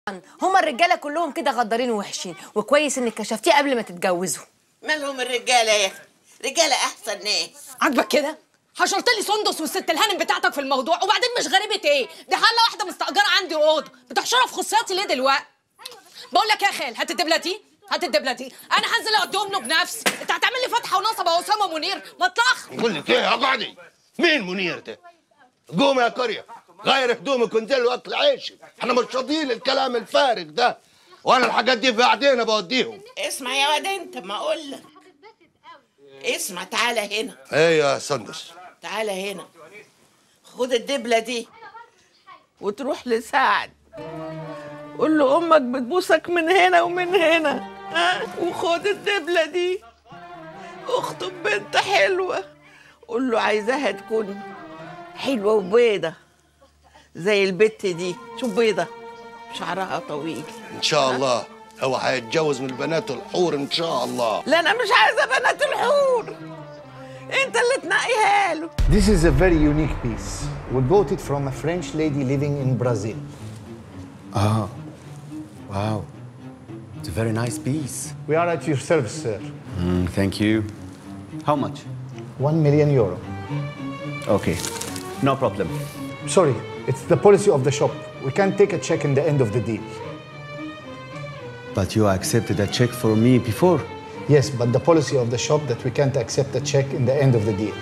هما الرجاله كلهم كده غدارين ووحشين وكويس انك كشفتيه قبل ما تتجوزوا مالهم الرجاله يا اخي رجاله احسن ناس عاجبك كده حشرت لي سندس والست الهانم بتاعتك في الموضوع وبعدين مش غريبه ايه دي حاله واحده مستاجره عندي اوضه بتحشرها في خصياتي ليه دلوقتي بقول لك يا خال هات الدبله دي هات الدبله دي انا هنزل اوديهم له بنفسي انت هتعمل لي فتحه ونصب يا اسامه منير ما اطلعش بقول لك ايه يا قعدي مين منير ده قوم يا قريه غير هدومك وانزل واكل عيشك احنا مش راضيين الكلام الفارغ ده وانا الحاجات دي بعدين بوديهم اسمع يا واد انت ما اقول لك اسمع تعالى هنا ايه يا سندس تعالى هنا خد الدبله دي وتروح لسعد قول له امك بتبوسك من هنا ومن هنا ها وخد الدبله دي اخطب بنت حلوه قول له عايزاها تكون حلوه وبيضه زي البت دي شوف بيضه شعرها طويل ان شاء الله هو هيتجوز من البنات الحور ان شاء الله لا انا مش عايزه بنات الحور انت اللي تنقيها له This is a very unique piece. We bought it from a French lady living in Brazil. Ah, wow. It's a very nice piece. We are at your service, sir. Mm, thank you. How much? One million euro. Okay, no problem. Sorry, it's the policy of the shop. We can't take a check in the end of the deal. But you accepted a check for me before. Yes, but the policy of the shop that we can't accept a check in the end of the deal.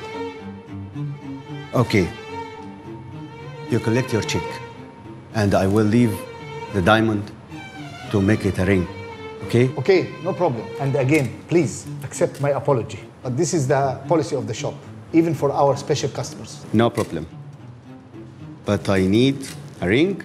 Okay. You collect your check, and I will leave the diamond to make it a ring. Okay? Okay, no problem. And again, please accept my apology. But this is the policy of the shop, even for our special customers. No problem. But I need a ring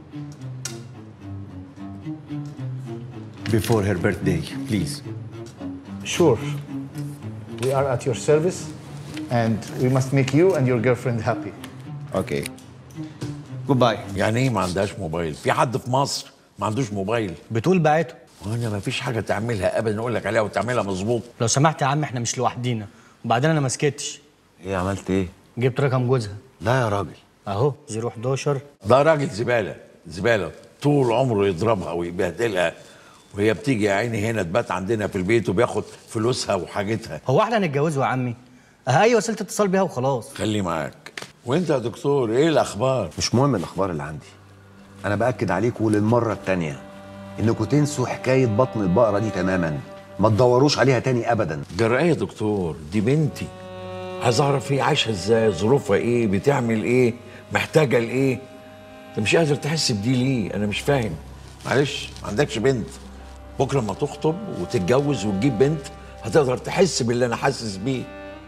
before her birthday, please. Sure. We are at your service, and we must make you and your girlfriend happy. Okay. Goodbye. يعني ايه ما عندهاش موبايل في حد في مصر ما عندوش موبايل بتقول بعته وانا ما فيش حاجه تعملها ابدا اقول لك عليها وتعملها مظبوط لو سمحت يا عم احنا مش لوحدينا وبعدين انا ما سكتش ايه عملت ايه جبت رقم جوزها لا يا راجل اهو 011 ده راجل زباله زباله طول عمره يضربها ويبهدلها وهي بتيجي يا عيني هنا تبات عندنا في البيت وبياخد فلوسها وحاجتها هو احنا هنتجوزوا يا عمي اه اي وسيله اتصال بيها وخلاص خليه معاك وانت يا دكتور ايه الاخبار مش مهم الاخبار اللي عندي انا باكد عليكم للمره التانيه انكم تنسوا حكايه بطن البقره دي تماما ما تدوروش عليها تاني ابدا جرأة يا دكتور دي بنتي عايز اعرف هي عايشه ازاي ظروفها ايه بتعمل ايه محتاجه لايه انت مش قادر تحس بدي ليه انا مش فاهم معلش ما عندكش بنت بكره لما تخطب وتتجوز وتجيب بنت هتقدر تحس باللي انا حاسس بيه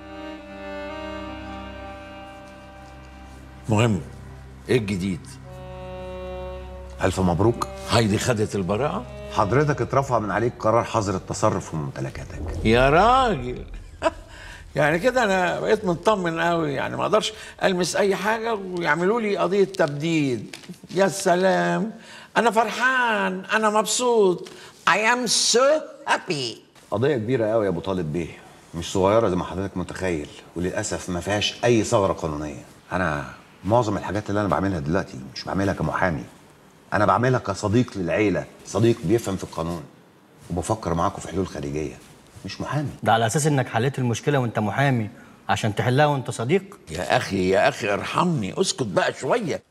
مهم ايه الجديد الف مبروك هايدي خدت البراءه حضرتك اترفع من عليك قرار حظر التصرف في ممتلكاتك يا راجل يعني كده انا بقيت مطمن قوي يعني ما اقدرش المس اي حاجه ويعملوا لي قضيه تبديد يا سلام انا فرحان انا مبسوط I am so happy قضيه كبيره قوي يا ابو طالب بيه مش صغيره زي ما حضرتك متخيل وللاسف ما فيهاش اي ثغره قانونيه انا معظم الحاجات اللي انا بعملها دلوقتي مش بعملها كمحامي انا بعملها كصديق للعيله صديق بيفهم في القانون وبفكر معاكم في حلول خارجيه مش محامي ده على اساس انك حليت المشكله وانت محامي عشان تحلها وانت صديق يا اخي يا اخي ارحمني اسكت بقى شويه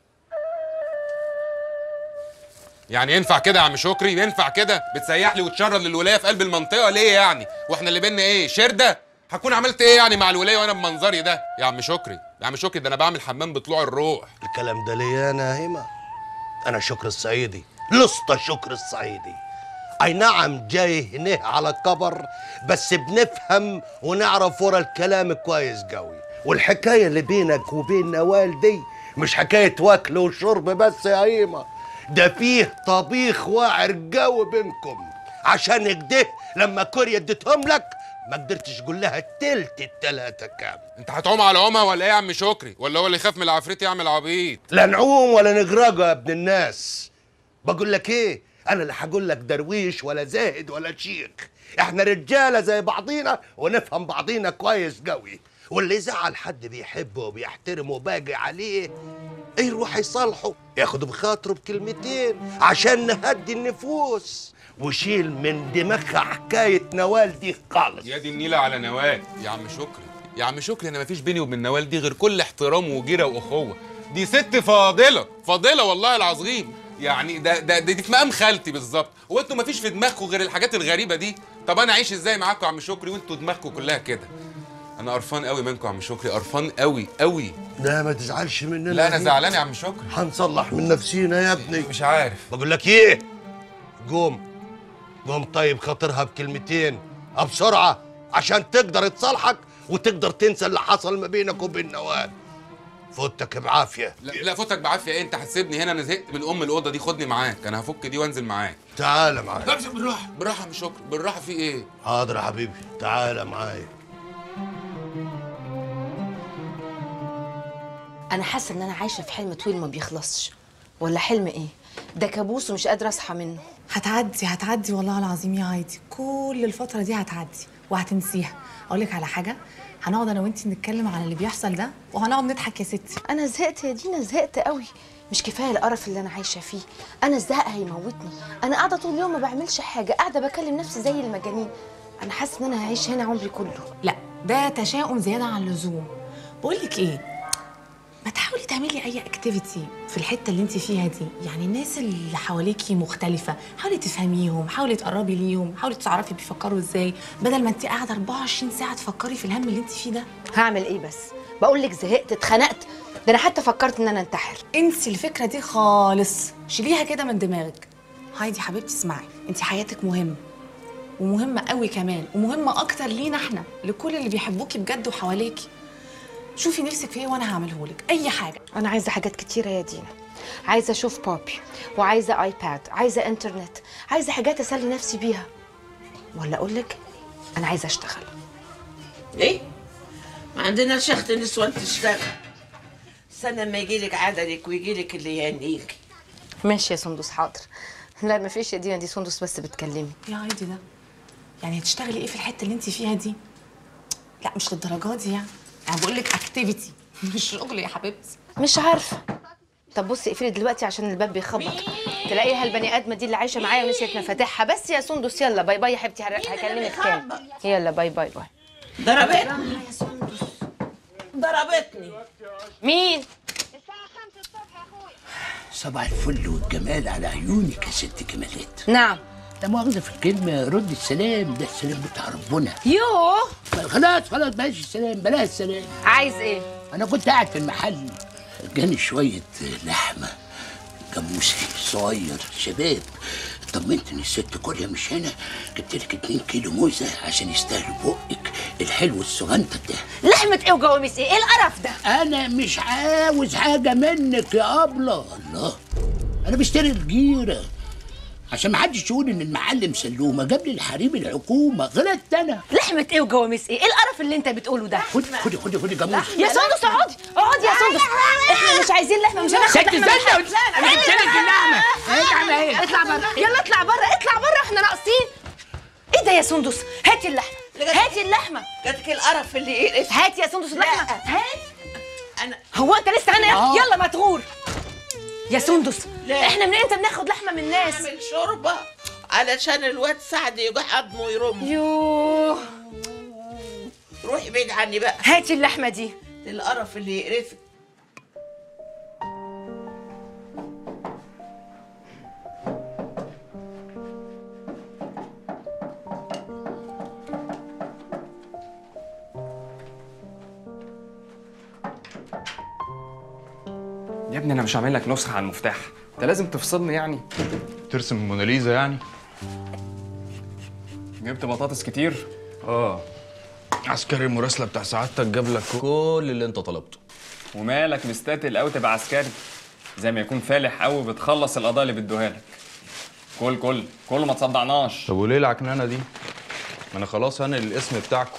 يعني ينفع كده يا عم شكري ينفع كده بتسيح لي وتشرد للولايه في قلب المنطقه ليه يعني واحنا اللي بينا ايه شرده هكون عملت ايه يعني مع الولايه وانا بمنظري ده يا عم شكري يا عم شكري ده انا بعمل حمام بطلوع الروح الكلام ده ليا انا هيما انا شكر الصعيدي لسطى شكر الصعيدي اي نعم جاي هنا على الكبر بس بنفهم ونعرف ورا الكلام كويس قوي والحكايه اللي بينك وبين نوال دي مش حكايه واكل وشرب بس يا هيما ده فيه طبيخ واعر قوي بينكم عشان كده لما كوريا اديتهم لك ما قدرتش تقول لها تلت التلاتة كام انت هتعوم على عمى ولا ايه يا عم شكري ولا هو اللي يخاف من العفريت يعمل عبيط لا نعوم ولا نغرقه يا ابن الناس بقول لك ايه انا لا هقول لك درويش ولا زاهد ولا شيخ احنا رجاله زي بعضينا ونفهم بعضينا كويس قوي واللي يزعل حد بيحبه وبيحترمه وباقي عليه يروح يصالحه ياخد بخاطره بكلمتين عشان نهدي النفوس وشيل من دماغها حكاية نوال دي خالص يا دي النيلة على نوال يا عم شكري يا عم شكري انا مفيش بيني وبين نوال دي غير كل احترام وجيره واخوه دي ست فاضله فاضله والله العظيم يعني ده ده, ده دي في مقام خالتي بالظبط هو انتوا مفيش في دماغكم غير الحاجات الغريبه دي طب انا اعيش ازاي معاكم يا عم شكري وانتوا دماغكم كلها كده انا قرفان قوي منكم يا عم شكري قرفان قوي قوي لا ما تزعلش مننا لا انا هنا. زعلان يا عم شكري هنصلح من نفسينا يا ابني مش عارف بقول لك ايه قوم قوم طيب خاطرها بكلمتين بسرعة عشان تقدر تصالحك وتقدر تنسى اللي حصل ما بينك وبين نوال فوتك بعافية لا لا فوتك بعافيه ايه انت هتسيبني هنا انا زهقت من ام الاوضه دي خدني معاك انا هفك دي وانزل معاك تعال معايا لا بس بالراحه بالراحه مش شكر بالراحه في ايه حاضر يا حبيبي تعال معايا انا حاسه ان انا عايشه في حلم طويل ما بيخلصش ولا حلم ايه ده كابوس ومش قادره اصحى منه هتعدي هتعدي والله العظيم يا عايدي كل الفترة دي هتعدي وهتنسيها أقول لك على حاجة هنقعد أنا وأنتي نتكلم على اللي بيحصل ده وهنقعد نضحك يا ستي انا زهقت يا دينا زهقت قوي مش كفايه القرف اللي انا عايشه فيه انا الزهق هيموتني انا قاعده طول اليوم ما بعملش حاجه قاعده بكلم نفسي زي المجانين انا حاسه ان انا هعيش هنا عمري كله لا ده تشاؤم زيادة عن اللزوم بقول لك إيه ما تحاولي تعملي أي اكتيفيتي في الحتة اللي أنت فيها دي يعني الناس اللي حواليكي مختلفة حاولي تفهميهم حاولي تقربي ليهم حاولي تعرفي بيفكروا إزاي بدل ما أنت قاعدة 24 ساعة تفكري في الهم اللي أنت فيه ده هعمل ايه بس بقول لك زهقت اتخنقت ده انا حتى فكرت ان انا انتحر انسي الفكره دي خالص شيليها كده من دماغك هايدي حبيبتي اسمعي انت حياتك مهمه ومهمه قوي كمان ومهمه اكتر لينا احنا لكل اللي بيحبوكي بجد وحواليكي شوفي نفسك في ايه وانا هعمله لك اي حاجه انا عايزه حاجات كتيره يا دينا عايزه اشوف بابي وعايزه ايباد عايزه انترنت عايزه حاجات اسلي نفسي بيها ولا اقول لك انا عايزه اشتغل ايه ما عندناش اخت نسوان تشتغل استنى لما يجيلك عدلك ويجيلك اللي يهنيك ماشي يا سندس حاضر لا مفيش يا دينا دي سندس بس بتكلمي يا عادي ده يعني هتشتغلي ايه في الحته اللي انت فيها دي لا مش للدرجه دي يعني انا بقول لك اكتيفيتي مش شغل يا حبيبتي مش عارفه طب بصي اقفلي دلوقتي عشان الباب بيخبط تلاقيها البني ادمه دي اللي عايشه معايا ونسيت مفاتيحها بس يا سندس يلا باي باي يا حبيبتي هر- هكلمك كام يلا باي باي باي ضربتني ضربتني مين صباح الفل والجمال على عيونك يا ست كمالات نعم لا مؤاخذة في الكلمة رد السلام ده السلام بتاع ربنا يوه خلاص خلاص بلاش السلام بلاش السلام عايز ايه أنا كنت قاعد في المحل جاني شوية لحمة جاموسي صغير شباب طمنتني الست كلها مش هنا جبت لك 2 كيلو موزة عشان يستاهلوا بقك الحلو الصغنطة ده لحمه ايه وجواميس ايه ايه القرف ده انا مش عاوز حاجه منك يا ابله الله انا بشتري الجيره عشان ما حدش يقول ان المعلم سلومه جاب لي الحريم الحكومه غلطت انا لحمه ايه وجواميس ايه ايه القرف اللي انت بتقوله ده خدي خدي خدي خدي جاموس يا سندس اقعدي اقعدي يا سندس احنا مش عايزين لحمه مش هناخد ست لحمه من استنى حد. انا جبت لك اللحمه اللحمه اهي اطلع بره يلا اطلع بره اطلع بره احنا ناقصين ايه ده يا سندس هاتي اللحمه هاتي اللحمه جاتك القرف اللي يقرف هاتي يا سندس اللحمه لا. هات انا هو انت لسه هنا آه. يلا ما تغور يا سندس لا. احنا من امتى بناخد لحمه من الناس اعمل شوربه علشان الواد سعد يجي عظمه ويرم يوه روحي بعيد عني بقى هاتي اللحمه دي القرف اللي يقرفك يا ابني انا مش هعمل لك نسخه على المفتاح انت لازم تفصلني يعني ترسم موناليزا يعني جبت بطاطس كتير اه عسكري المراسله بتاع سعادتك جاب لك كل اللي انت طلبته ومالك مستتقل قوي تبقى عسكري زي ما يكون فالح قوي بتخلص القضايا اللي بيدوها لك كل كل كل ما تصدعناش طب وليه العكنانه دي ما انا خلاص انا الاسم بتاعكم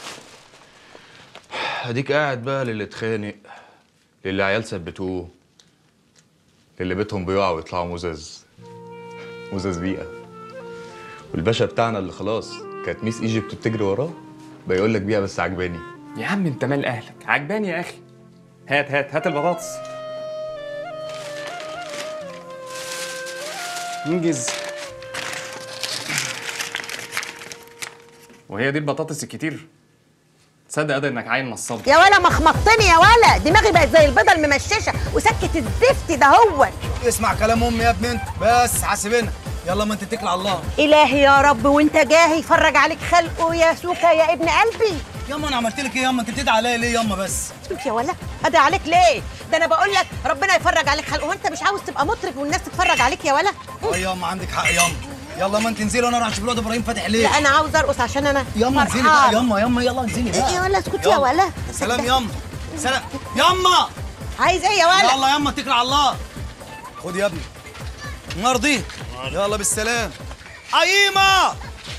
اديك قاعد بقى للي اتخانق للي عيال ثبتوه للي بيتهم بيقعوا ويطلعوا مزاز مزاز بيئه والباشا بتاعنا اللي خلاص كانت ميس ايجيبت بتجري وراه بيقول لك بيئه بس عجباني يا عم انت مال اهلك عجباني يا اخي هات هات هات البطاطس انجز وهي دي البطاطس الكتير تصدق قادر انك عين نصاب يا ولا مخمطتني يا ولا دماغي بقت زي البيضه الممششه وسكت الزفت ده هو اسمع كلام امي يا ابني انت بس حاسبنا يلا ما انت تكل على الله الهي يا رب وانت جاهي يفرج عليك خلقه يا سوكا يا ابن قلبي ياما انا عملت لك ايه ياما انت بتدعي عليا ليه ياما بس شوف يا ولا ادعي عليك ليه ده انا بقول لك ربنا يفرج عليك خلقه وانت مش عاوز تبقى مطرب والناس تتفرج عليك يا ولا اه ياما عندك حق ياما يلا ما انت انزلي وانا اروح اشوف الواد ابراهيم فاتح ليه لا انا عاوز ارقص عشان انا ياما انزلي بقى فرحان. ياما ياما يلا انزلي بقى ايه يا ولا اسكت يا ولا سلام ياما سلام ياما عايز ايه يا ولا يلا ياما اتكل على الله خد يا ابني مرضي يلا بالسلام قيمة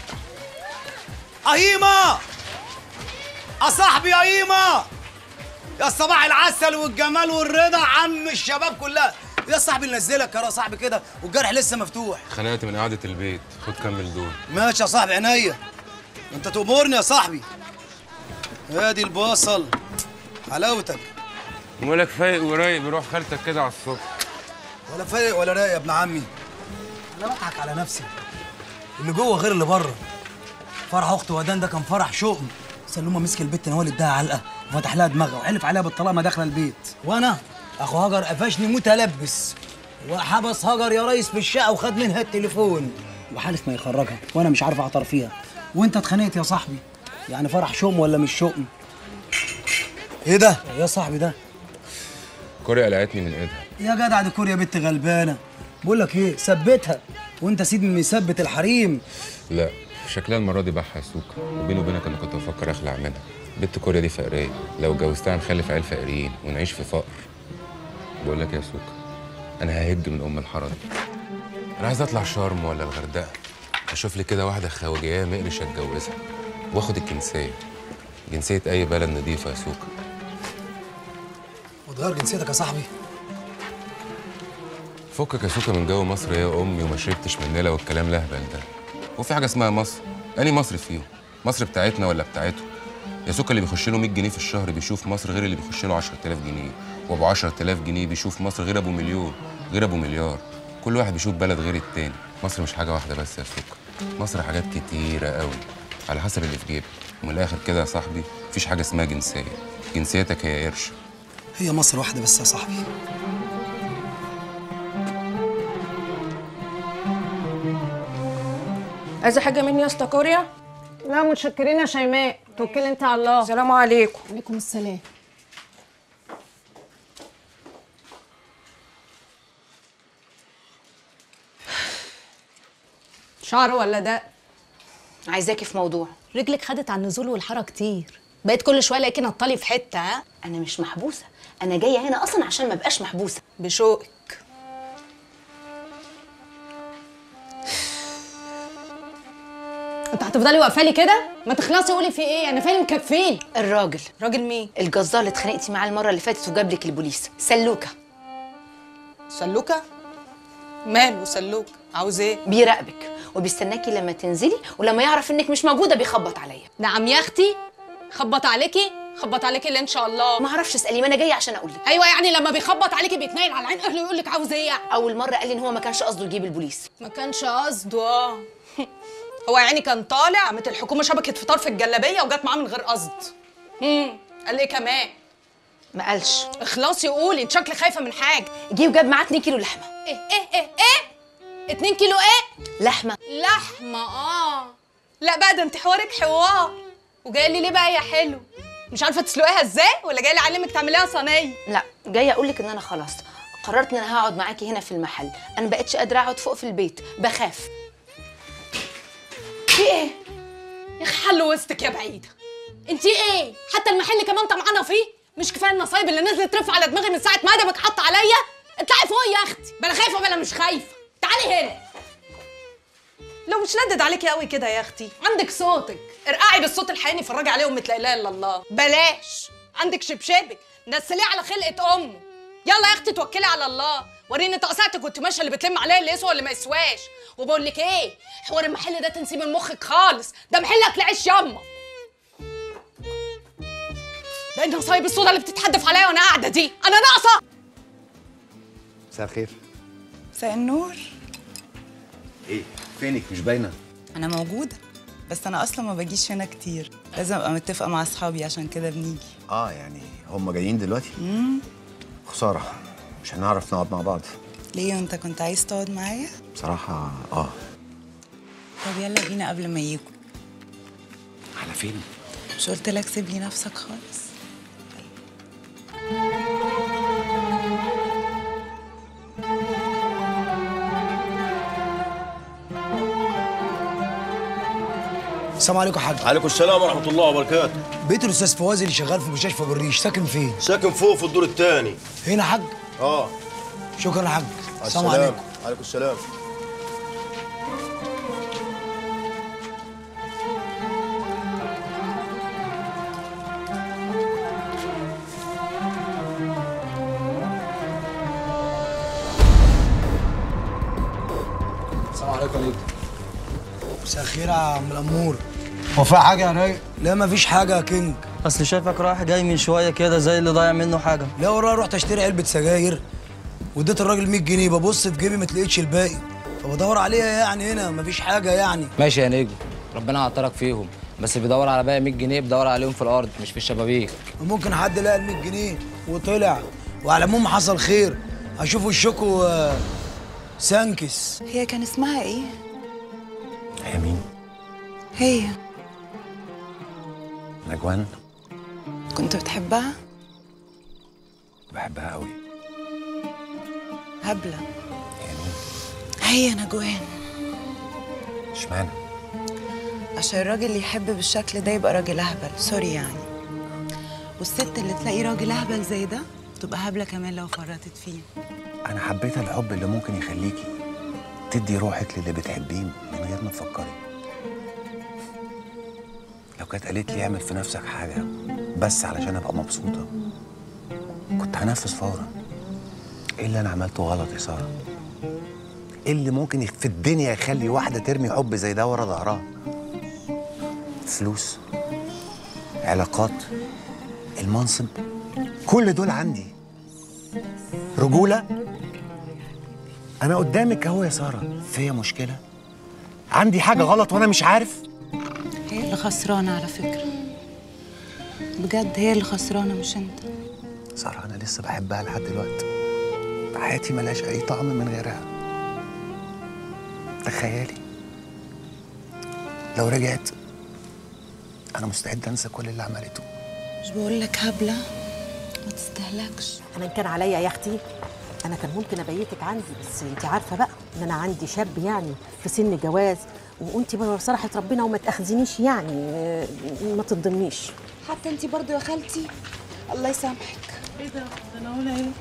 قيمة يا صاحبي قيمة يا صباح العسل والجمال والرضا عم الشباب كلها يا صاحبي ننزلك يا صاحبي كده والجرح لسه مفتوح خنقت من قعدة البيت خد كمل دول ماشي يا صاحبي عينيا انت تأمرني يا صاحبي ادي البصل حلاوتك مولك فايق ورايق بروح خالتك كده على الصبح ولا فايق ولا رايق يا ابن عمي انا بضحك على نفسي اللي جوه غير اللي بره فرح اخت ودان ده كان فرح شؤم سلومه مسك البت هو اللي اداها علقه وفتح لها دماغها وحلف عليها بالطلاق ما داخله البيت وانا اخو هاجر قفشني متلبس وحبس هاجر يا ريس في الشقه وخد منها التليفون وحالف ما يخرجها وانا مش عارف اعترف فيها وانت اتخانقت يا صاحبي يعني فرح شؤم ولا مش شؤم ايه ده يا صاحبي ده كوريا قلعتني من ايدها يا جدع دي كوريا بنت غلبانه بقول لك ايه ثبتها وانت سيد من يثبت الحريم لا شكلها المرة دي بحها سوكا وبيني وبينك انا كنت بفكر اخلع منها بنت كوريا دي فقرية لو اتجوزتها هنخلف عيال فقيرين ونعيش في فقر بقول لك يا سوكا انا ههج من ام الحاره دي انا عايز اطلع شرم ولا الغردقه اشوف لي كده واحده خواجيه مقرش اتجوزها واخد الجنسيه جنسيه اي بلد نظيفه يا سوكا وتغير جنسيتك يا صاحبي فكك يا سوكا من جو مصر يا امي وما شربتش من نيلة والكلام الاهبل ده وفي حاجه اسمها مصر اني مصر فيهم مصر بتاعتنا ولا بتاعته يا سوكا اللي بيخش له 100 جنيه في الشهر بيشوف مصر غير اللي بيخش له 10000 جنيه وابو 10000 جنيه بيشوف مصر غير ابو مليون غير ابو مليار كل واحد بيشوف بلد غير التاني مصر مش حاجه واحده بس يا سوكا مصر حاجات كتيره قوي على حسب اللي في جيبك ومن الاخر كده يا صاحبي مفيش حاجه اسمها جنسيه جنسيتك هي قرش هي مصر واحده بس يا صاحبي عايزه حاجه مني يا اسطى كوريا لا متشكرين يا شيماء توكلي انت على الله السلام عليكم عليكم السلام شعر ولا ده عايزاكي في موضوع رجلك خدت على النزول والحركه كتير بقيت كل شويه الاقيكي نطلي في حته ها انا مش محبوسه انا جايه هنا اصلا عشان ما ابقاش محبوسه بشوقك انت هتفضلي واقفه لي كده ما تخلصي قولي في ايه انا فين مكفيني الراجل راجل مين الجزار اللي اتخانقتي معاه المره اللي فاتت وجاب لك البوليس سلوكه سلوكه ماله سلوك عاوز ايه بيراقبك وبيستناكي لما تنزلي ولما يعرف انك مش موجوده بيخبط عليا نعم يا اختي خبط عليكي خبط عليكي اللي ان شاء الله ما اعرفش اسالي ما انا جايه عشان اقول لك ايوه يعني لما بيخبط عليكي بيتنايل على عين اهله ويقول لك عاوز ايه يعني اول مره قال لي ان هو ما كانش قصده يجيب البوليس ما كانش قصده اه هو يا عيني كان طالع قامت الحكومه شبكت فطار في الجلابيه وجت معاه من غير قصد امم قال ايه كمان ما قالش اخلصي قولي انت شكلك خايفه من حاجه جه وجاب معاه 2 كيلو لحمه ايه ايه ايه ايه 2 كيلو ايه لحمه لحمه اه لا بقى ده انت حوارك حوار وجايه لي ليه بقى يا حلو مش عارفه تسلقيها ازاي ولا جايه لي اعلمك تعمليها صينيه لا جايه اقول لك ان انا خلاص قررت ان انا هقعد معاكي هنا في المحل انا بقتش قادره اقعد فوق في البيت بخاف في ايه يا اخي حل وسطك يا بعيده انت ايه حتى المحل كمان طمعانه فيه مش كفايه النصايب اللي نزلت ترفع على دماغي من ساعه ما ادمك حط عليا اطلعي فوق يا اختي بلا خايفه بلا مش خايفه تعالي هنا لو مش لدد عليكي قوي كده يا اختي عندك صوتك ارقعي بالصوت الحقيقي فرجي عليه امة لا اله الا الله بلاش عندك شبشبك نزليه على خلقه امه يلا يا اختي توكلي على الله وريني تقصعتك وانت ماشيه اللي بتلم عليها اللي يسوى واللي ما يسواش وبقول لك ايه حوار المحل ده تنسيه من مخك خالص ده محل اكل عيش ياما ده النصايب السودا اللي بتتحدف عليا وانا قاعده دي انا ناقصه مساء الخير مساء النور ايه فينك مش باينه انا موجوده بس انا اصلا ما باجيش هنا كتير لازم ابقى متفقه مع اصحابي عشان كده بنيجي اه يعني هم جايين دلوقتي امم خساره مش هنعرف نقعد مع بعض ليه انت كنت عايز تقعد معايا بصراحه اه طب يلا بينا قبل ما يجوا على فين مش قلت لك سيب لي نفسك خالص السلام عليكم يا حاج عليكم السلام ورحمه الله وبركاته بيت الاستاذ فواز اللي شغال في مستشفى بالريش ساكن فين ساكن فوق في الدور الثاني هنا يا حاج اه شكرا يا حاج السلام عليكم عليكم السلام السلام عليكم عليكم مساء الخير يا عم الامور هو في حاجه يا رايق لا مفيش حاجه يا كينج اصل شايفك رايح جاي من شويه كده زي اللي ضايع منه حاجه لا والله رحت اشتري علبه سجاير واديت الراجل 100 جنيه ببص في جيبي ما تلاقيش الباقي فبدور عليها يعني هنا مفيش حاجه يعني ماشي يا نجم ربنا عطرك فيهم بس بيدور على باقي 100 جنيه بيدور عليهم في الارض مش في الشبابيك ممكن حد لقى ال 100 جنيه وطلع وعلى العموم حصل خير هشوفوا الشكو آه، سانكس هي كان اسمها ايه هي مين هي نجوان كنت بتحبها بحبها قوي هبله هي نجوان اشمعنى عشان الراجل اللي يحب بالشكل ده يبقى راجل اهبل سوري يعني والست اللي تلاقي راجل اهبل زي ده تبقى هبله كمان لو فرطت فيه انا حبيت الحب اللي ممكن يخليكي تدي روحك للي بتحبيه من غير ما تفكري لو كانت قالت لي اعمل في نفسك حاجه بس علشان ابقى مبسوطه كنت هنفذ فورا ايه اللي انا عملته غلط يا ساره ايه اللي ممكن في الدنيا يخلي واحده ترمي حب زي ده ورا ظهرها فلوس علاقات المنصب كل دول عندي رجوله انا قدامك اهو يا ساره فيا مشكله عندي حاجه غلط وانا مش عارف هي اللي خسرانه على فكره بجد هي اللي خسرانه مش انت ساره انا لسه بحبها لحد دلوقتي حياتي ملهاش اي طعم من غيرها تخيلي لو رجعت انا مستعد انسى كل اللي عملته مش بقول لك هبله ما تستهلكش انا ان كان عليا يا اختي انا كان ممكن ابيتك عندي بس انت عارفه بقى ان انا عندي شاب يعني في سن جواز وانت بصراحه ربنا وما تاخذنيش يعني آه، ما تضمنيش حتى انت برضو يا خالتي الله يسامحك ايه ده انا هنا ايه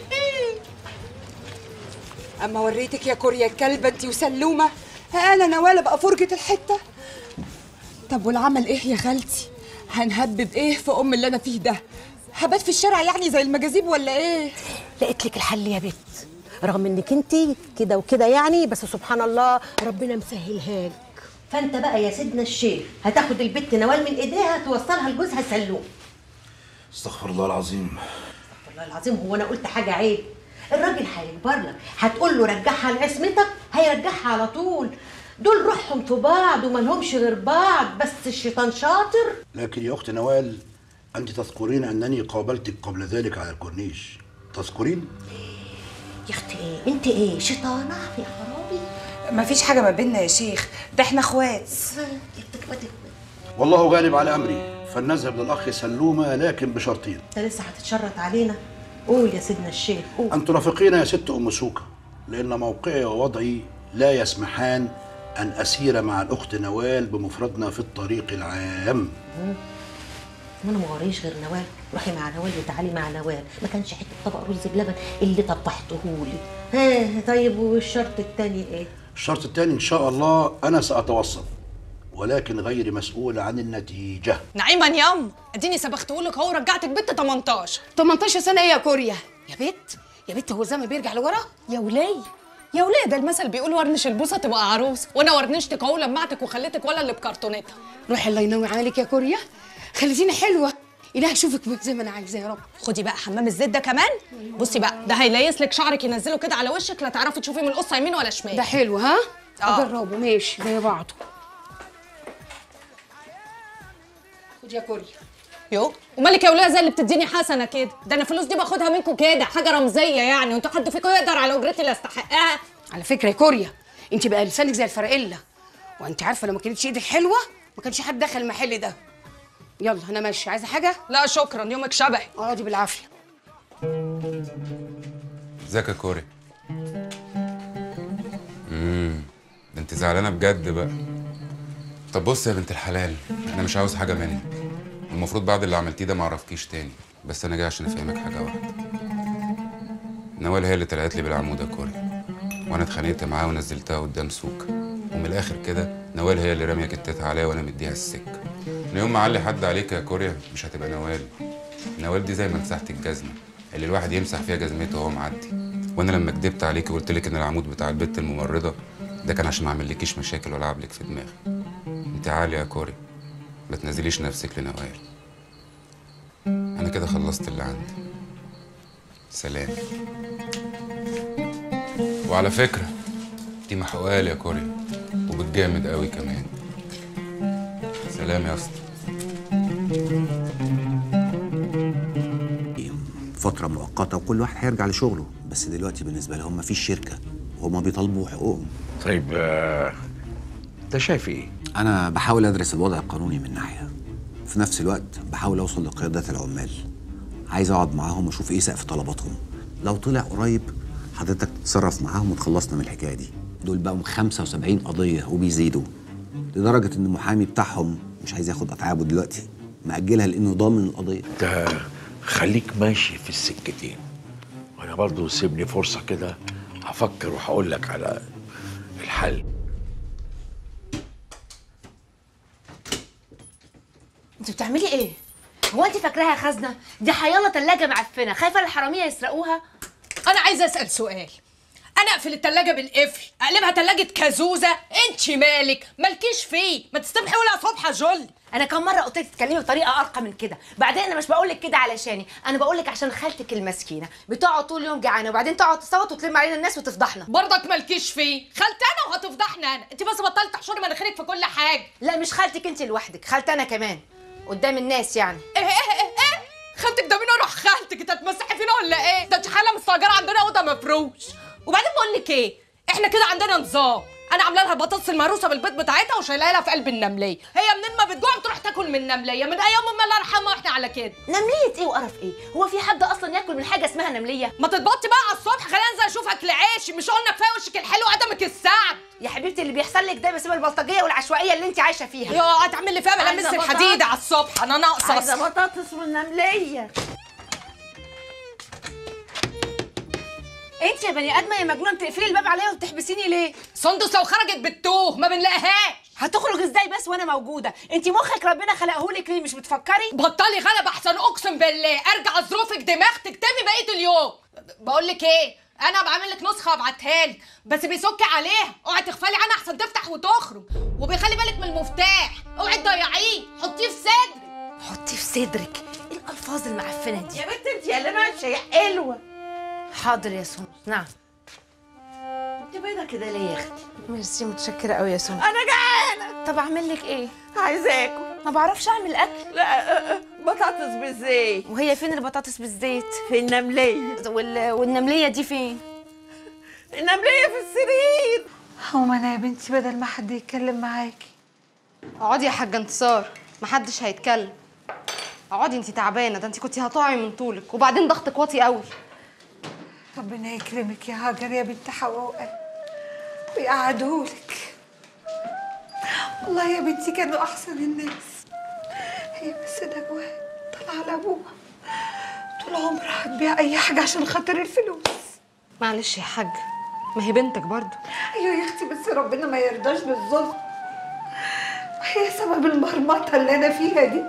اما وريتك يا كوريا الكلبه انت وسلومه انا نواله بقى فرجه الحته طب والعمل ايه يا خالتي هنهبب ايه في ام اللي انا فيه ده هبات في الشارع يعني زي المجاذيب ولا ايه لقيت لك الحل يا بت رغم انك انت كده وكده يعني بس سبحان الله ربنا مسهلها لك فانت بقى يا سيدنا الشيخ هتاخد البت نوال من ايديها توصلها لجوزها سلوم استغفر الله العظيم والله العظيم هو انا قلت حاجه عيب الراجل هيكبر لك هتقول له رجعها لعصمتك هيرجعها على طول دول روحهم في بعض وما لهمش غير بعض بس الشيطان شاطر لكن يا اخت نوال انت تذكرين انني قابلتك قبل ذلك على الكورنيش تذكرين يا اختي ايه انت ايه شيطانه يا خرابي مفيش حاجه ما بيننا يا شيخ ده احنا اخوات والله غالب على امري فلنذهب للاخ سلومه لكن بشرطين انت لسه هتتشرط علينا قول يا سيدنا الشيخ قول ان ترافقينا يا ست ام سوكه لان موقعي ووضعي لا يسمحان ان اسير مع الاخت نوال بمفردنا في الطريق العام مم. انا ما وريش غير نوال روحي مع نوال وتعالي مع نوال ما كانش حته طبق رز بلبن اللي طبحتهولي ها طيب والشرط التاني ايه الشرط الثاني ان شاء الله انا ساتوسط ولكن غير مسؤول عن النتيجه نعيما يام اديني سبختهولك اهو رجعتك بنت 18 18 سنه ايه يا كوريا يا بت يا بت هو الزمن بيرجع لورا يا ولاي يا ولاي ده المثل بيقول ورنش البوسه تبقى عروس وانا ورنشتك اهو لمعتك وخليتك ولا اللي بكرتونتها روحي الله ينوي عليك يا كوريا خليتيني حلوه إله اشوفك زي ما انا عايزه يا رب خدي بقى حمام الزيت ده كمان بصي بقى ده هيليس لك شعرك ينزله كده على وشك لا تعرفي تشوفي من القصه يمين ولا شمال ده حلو ها اجربه ماشي زي بعضه خد يا كوريا يو ومالك يا وليه زي اللي بتديني حسنه كده ده انا الفلوس دي باخدها منكم كده حاجه رمزيه يعني وانتوا حد فيكم يقدر على اجرتي اللي استحقها على فكره يا كوريا انت بقى لسانك زي الفرقله وانت عارفه لو ما كانتش ايدك حلوه ما كانش حد دخل المحل ده يلا انا ماشيه عايزه حاجه لا شكرا يومك شبهي اقعدي بالعافيه ازيك يا كوري امم ده انت زعلانه بجد بقى طب بص يا بنت الحلال انا مش عاوز حاجه منك المفروض بعد اللي عملتيه ده ما اعرفكيش تاني بس انا جاي عشان افهمك حاجه واحده نوال هي اللي طلعت لي بالعمود يا كوري وانا اتخانقت معاها ونزلتها قدام سوق ومن الاخر كده نوال هي اللي راميه كتتها عليا وانا مديها السكه من يوم ما علي حد عليك يا كوريا مش هتبقى نوال نوال دي زي مساحه الجزمه اللي الواحد يمسح فيها جزمته وهو معدي وانا لما كدبت عليك وقلت لك ان العمود بتاع البت الممرضه ده كان عشان ما اعملكيش مشاكل ولا اعبلك في دماغي انت عالية يا كوري ما تنزليش نفسك لنوال انا كده خلصت اللي عندي سلام وعلى فكره دي محقوقه لي يا كوري وبتجامد قوي كمان سلام يا اسطى فترة مؤقتة وكل واحد هيرجع لشغله بس دلوقتي بالنسبة لهم مفيش شركة وهما بيطالبوا حقوقهم طيب آه، انت شايف ايه؟ أنا بحاول أدرس الوضع القانوني من ناحية في نفس الوقت بحاول أوصل لقيادات العمال عايز أقعد معاهم وأشوف إيه سقف طلباتهم لو طلع قريب حضرتك تتصرف معاهم وتخلصنا من الحكاية دي دول بقوا 75 قضية وبيزيدوا لدرجة إن المحامي بتاعهم مش عايز ياخد أتعابه دلوقتي مأجلها لأنه ضامن القضية انت خليك ماشي في السكتين وانا برضو سيبني فرصه كده هفكر وهقول لك على الحل انت بتعملي ايه هو انت فاكراها خزنه دي حيالله تلاجه معفنه خايفه الحراميه يسرقوها انا عايزه اسال سؤال انا اقفل التلاجة بالقفل اقلبها تلاجة كازوزة انت مالك مالكيش فيه ما تستبحي ولا صبحة جل انا كم مره قلت لك تتكلمي بطريقه ارقى من كده بعدين انا مش بقول لك كده علشاني انا بقول لك عشان خالتك المسكينه بتقعد طول اليوم جعانه وبعدين تقعد تصوت وتلم علينا الناس وتفضحنا برضك مالكيش فيه خالتي انا وهتفضحنا انا انت بس بطلت تحشري مناخيرك في كل حاجه لا مش خالتك انت لوحدك خالتي انا كمان قدام الناس يعني ايه ايه ايه ايه خالتك ده مين روح خالتك انت هتمسحي فينا ولا ايه ده انت حاله مستاجره عندنا اوضه مفروش وبعدين بقول لك ايه احنا كده عندنا نظام انا عامله لها البطاطس المهروسه بالبيض بتاعتها وشايلها لها في قلب النمليه هي منين ما بتجوع بتروح تاكل من النمليه من ايام امي الله يرحمها واحنا على كده نمليه ايه وقرف ايه هو في حد اصلا ياكل من حاجه اسمها نمليه ما تتبطي بقى على الصبح خلينا انزل اشوف اكل عيشي مش قلنا كفايه وشك الحلو وقدمك السعد يا حبيبتي اللي بيحصل لك ده بسبب البلطجيه والعشوائيه اللي انت عايشه فيها يا هتعمل لي فيها بلمس عايزة الحديد بطاطس. على الصبح انا ناقصه عايزه أصلاً. بطاطس والنمليه انت يا بني ادمه يا مجنونه بتقفلي الباب عليا وبتحبسيني ليه سندس لو خرجت بتوه ما بنلاقيهاش هتخرج ازاي بس وانا موجوده انت مخك ربنا خلقهولك ليه مش بتفكري بطلي غلب احسن اقسم بالله ارجع ظروفك دماغ تكتبي بقيه اليوم بقول لك ايه انا بعمل لك نسخه ابعتها لك بس بيسك عليها اوعي تغفلي عنها احسن تفتح وتخرج وبيخلي بالك من المفتاح اوعي تضيعيه حطيه في صدرك حطيه في صدرك ايه الالفاظ المعفنه دي يا بنت انت يا اللي ماشيه يا حلوه حاضر يا سون نعم انت بيضه كده ليه يا اختي ميرسي متشكره قوي يا سون انا جعانه طب اعمل لك ايه عايزه اكل ما بعرفش اعمل اكل لا بطاطس بالزيت وهي فين البطاطس بالزيت في النمليه وال... والنمليه دي فين النمليه في السرير هو انا يا بنتي بدل ما حد يتكلم معاكي اقعدي يا حاجه انتصار محدش هيتكلم اقعدي انت تعبانه ده انت كنتي هتقعي من طولك وبعدين ضغطك واطي قوي ربنا يكرمك يا هاجر يا بنت حواء ويقعدهولك والله يا بنتي كانوا احسن الناس هي بس نجوى طلع على ابوها طول عمرها هتبيع اي حاجه عشان خاطر الفلوس معلش يا حاجه ما هي بنتك برضه ايوه يا اختي بس ربنا ما يرضاش بالظلم وهي سبب المرمطه اللي انا فيها دي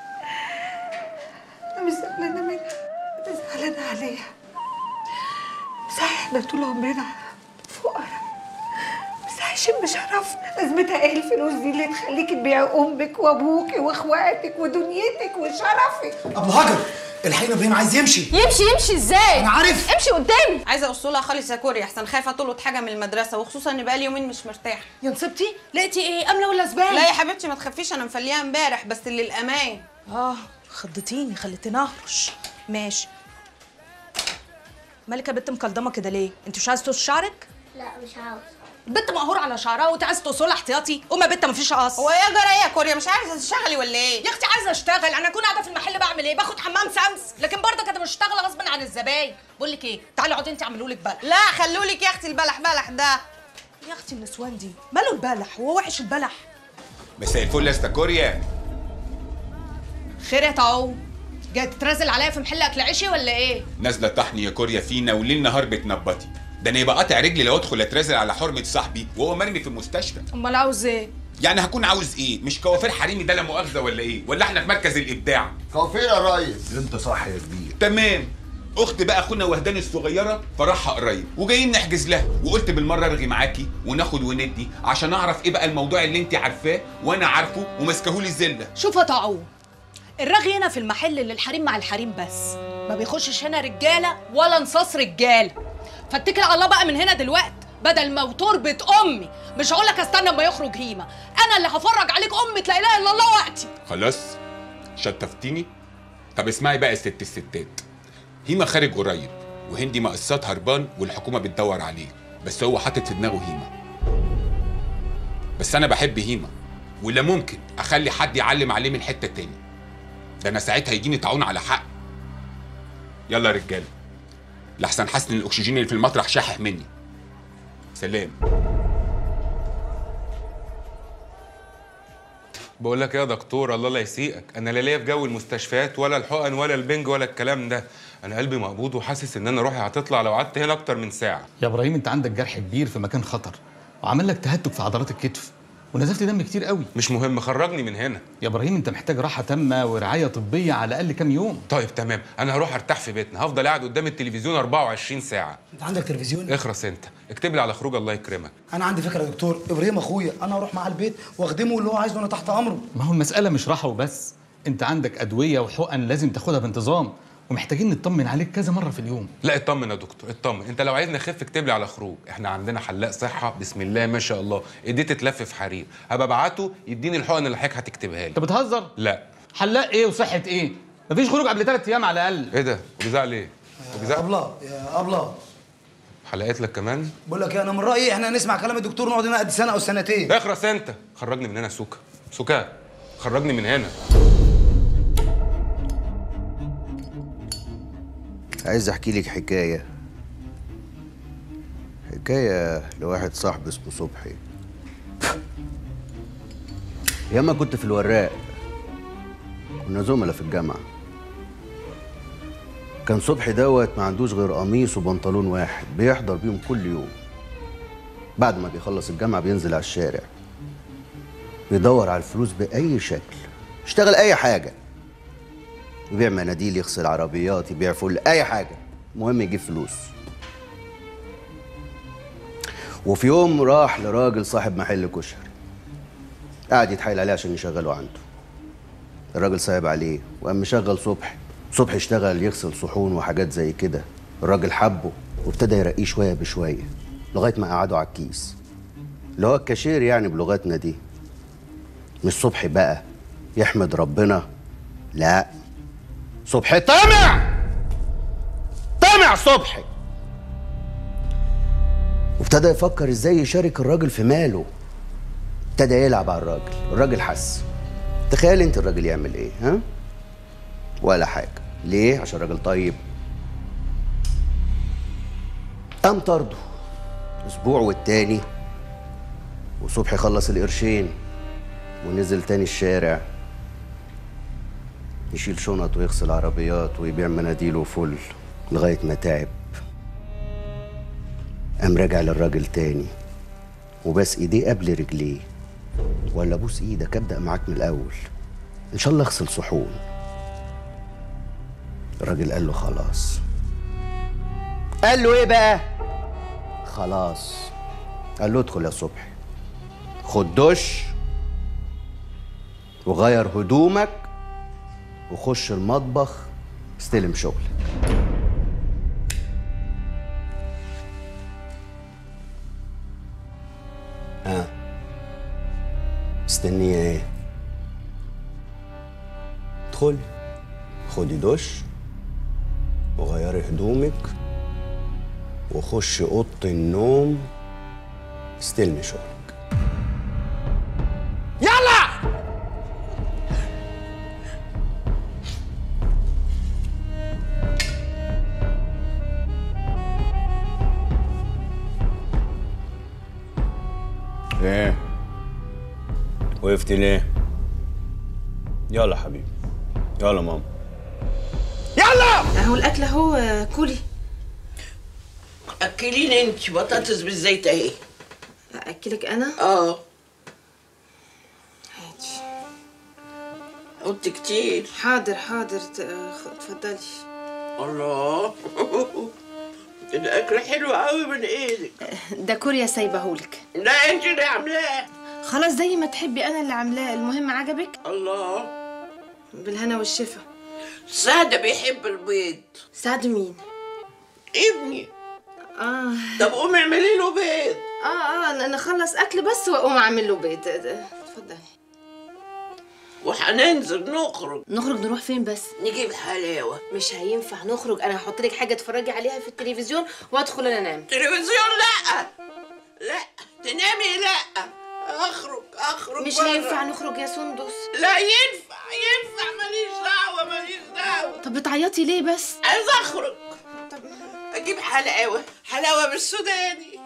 انا مش زعلانه منها انا زعلانه عليها صحيح احنا طول عمرنا فقراء بس عايشين بشرفنا لازمتها ايه الفلوس دي اللي تخليكي تبيعي امك وابوكي واخواتك ودنيتك وشرفك ابو هاجر الحقيقه ابراهيم عايز يمشي يمشي يمشي ازاي أنا عارف. امشي قدامي عايزه اوصلها خالص يا كوري احسن خايفه تلقط حاجه من المدرسه وخصوصا ان بقالي يومين مش مرتاحه يا نصيبتي لقيتي ايه امله ولا زباله لا يا حبيبتي ما تخافيش انا مفليها امبارح بس للامان اه خضتيني خليتني اهرش ماشي مالك يا بنت مكلضمه كده ليه انت مش عايزه تقص شعرك لا مش عاوز البنت مقهور على شعرها وانت عايزه تقصلها احتياطي قوم يا بنت مفيش قص هو ايه يا جرى يا كوريا مش عايزه تشتغلي ولا ايه يا اختي عايزه اشتغل انا اكون قاعده في المحل بعمل ايه باخد حمام سمس لكن برضه كده مش هشتغل غصب عن الزباين بقول لك ايه تعالي اقعدي انت اعملوا لك بلح لا خلولك يا اختي البلح بلح ده يا اختي النسوان دي ماله البلح هو وحش البلح مساء الفل يا استا كوريا خير يا طاو جاي تترازل عليا في محل اكل عيشي ولا ايه نازله طحني يا كوريا فينا وليل نهار بتنبطي ده انا يبقى قاطع رجلي لو ادخل اترازل على حرمه صاحبي وهو مرمي في المستشفى امال عاوز ايه يعني هكون عاوز ايه مش كوافير حريمي ده لا مؤاخذه ولا ايه ولا احنا في مركز الابداع كوافير يا ريس انت صح يا كبير تمام اخت بقى اخونا وهدان الصغيره فرحها قريب وجايين نحجز لها وقلت بالمره ارغي معاكي وناخد وندي عشان اعرف ايه بقى الموضوع اللي انت عارفاه وانا عارفه وماسكهولي الزله شوف يا طاعون الرغي هنا في المحل اللي الحريم مع الحريم بس ما بيخشش هنا رجاله ولا نصاص رجاله فاتكل على الله بقى من هنا دلوقتي بدل ما وتربة امي مش هقول لك استنى اما يخرج هيما انا اللي هفرج عليك امة لا اله الا الله وقتي خلاص شتفتيني طب اسمعي بقى يا ست الستات هيما خارج قريب وهندي مقصات هربان والحكومه بتدور عليه بس هو حاطط في دماغه هيما بس انا بحب هيما ولا ممكن اخلي حد يعلم عليه من حته تاني ده انا ساعتها يجيني طاعون على حق يلا يا رجاله لحسن حاسس ان الاكسجين اللي في المطرح شاحح مني سلام بقول لك إيه يا دكتور الله لا يسيئك انا لا ليا في جو المستشفيات ولا الحقن ولا البنج ولا الكلام ده انا قلبي مقبوض وحاسس ان انا روحي هتطلع لو قعدت هنا اكتر من ساعه يا ابراهيم انت عندك جرح كبير في مكان خطر وعمل لك تهتك في عضلات الكتف ونزلت دم كتير قوي مش مهم خرجني من هنا يا ابراهيم انت محتاج راحه تامه ورعايه طبيه على الاقل كام يوم طيب تمام انا هروح ارتاح في بيتنا هفضل قاعد قدام التلفزيون 24 ساعه انت عندك تلفزيون اخرس انت اكتب لي على خروج الله يكرمك انا عندي فكره يا دكتور ابراهيم اخويا انا اروح معاه البيت واخدمه اللي هو عايزه وانا تحت امره ما هو المساله مش راحه وبس انت عندك ادويه وحقن لازم تاخدها بانتظام ومحتاجين نطمن عليك كذا مره في اليوم لا اطمن يا دكتور اطمن انت لو عايزني اخف اكتب لي على خروج احنا عندنا حلاق صحه بسم الله ما شاء الله ايديه تتلف في حرير هبقى ابعته يديني الحقن اللي حضرتك هتكتبها لي انت بتهزر لا حلاق ايه وصحه ايه مفيش خروج قبل ثلاث ايام على الاقل ايه ده وبيزعل ايه وبيزعل ابله يا ابله حلقات لك كمان بقول لك إيه، انا من رايي احنا نسمع كلام الدكتور نقعد هنا قد سنه او سنتين اخرس انت خرجني من هنا سوكا سوكا خرجني من هنا عايز احكي لك حكايه حكايه لواحد صاحبي اسمه صبحي ياما كنت في الوراق كنا زملاء في الجامعه كان صبحي دوت ما عندوش غير قميص وبنطلون واحد بيحضر بيهم كل يوم بعد ما بيخلص الجامعه بينزل على الشارع بيدور على الفلوس باي شكل يشتغل اي حاجه يبيع مناديل يغسل عربيات يبيع فل اي حاجه المهم يجيب فلوس وفي يوم راح لراجل صاحب محل كشري قعد يتحايل عليه عشان يشغله عنده الراجل صعب عليه وقام مشغل صبحي صبحي اشتغل يغسل صحون وحاجات زي كده الراجل حبه وابتدى يرقيه شويه بشويه لغايه ما قعده على الكيس اللي هو الكاشير يعني بلغتنا دي مش صبحي بقى يحمد ربنا لا صبحي طمع طمع صبحي وابتدى يفكر ازاي يشارك الراجل في ماله ابتدى يلعب على الراجل الراجل حس تخيل انت الراجل يعمل ايه ها ولا حاجه ليه عشان الراجل طيب قام طرده اسبوع والتاني وصبحي خلص القرشين ونزل تاني الشارع يشيل شنط ويغسل عربيات ويبيع مناديل وفل لغاية ما تعب قام راجع للراجل تاني وبس ايديه قبل رجليه ولا بوس ايدك ابدأ معاك من الأول إن شاء الله اغسل صحون الراجل قال له خلاص قال له ايه بقى خلاص قال له ادخل يا صبحي خد دش وغير هدومك وخش المطبخ استلم شغلك ها مستنية ايه ادخلي خدي دش وغيري هدومك وخشي اوضه النوم استلمي شغلك يلا ايه وقفتي ليه يلا حبيبي يلا ماما يلا اهو الاكل اهو كلي اكليني انت بطاطس بالزيت اهي اكلك انا اه قلت كتير حاضر حاضر ت- خ- اتفضلي الله الاكل حلو قوي من ايدك ده كوريا سايبهولك لا انت اللي عاملاه خلاص زي ما تحبي انا اللي عاملاه المهم عجبك الله بالهنا والشفا سعد بيحب البيض سعد مين ابني اه طب قومي اعملي له بيض اه اه انا اخلص اكل بس واقوم اعمل له بيض اتفضلي وهننزل نخرج نخرج نروح فين بس نجيب حلاوه مش هينفع نخرج انا هحط لك حاجه تتفرجي عليها في التلفزيون وادخل انا انام تلفزيون لا لا تنامي لا اخرج اخرج مش برا. هينفع نخرج يا سندس لا ينفع ينفع ماليش دعوه ماليش دعوه طب بتعيطي ليه بس عايز اخرج طب اجيب حلاوه حلاوه بالسوداني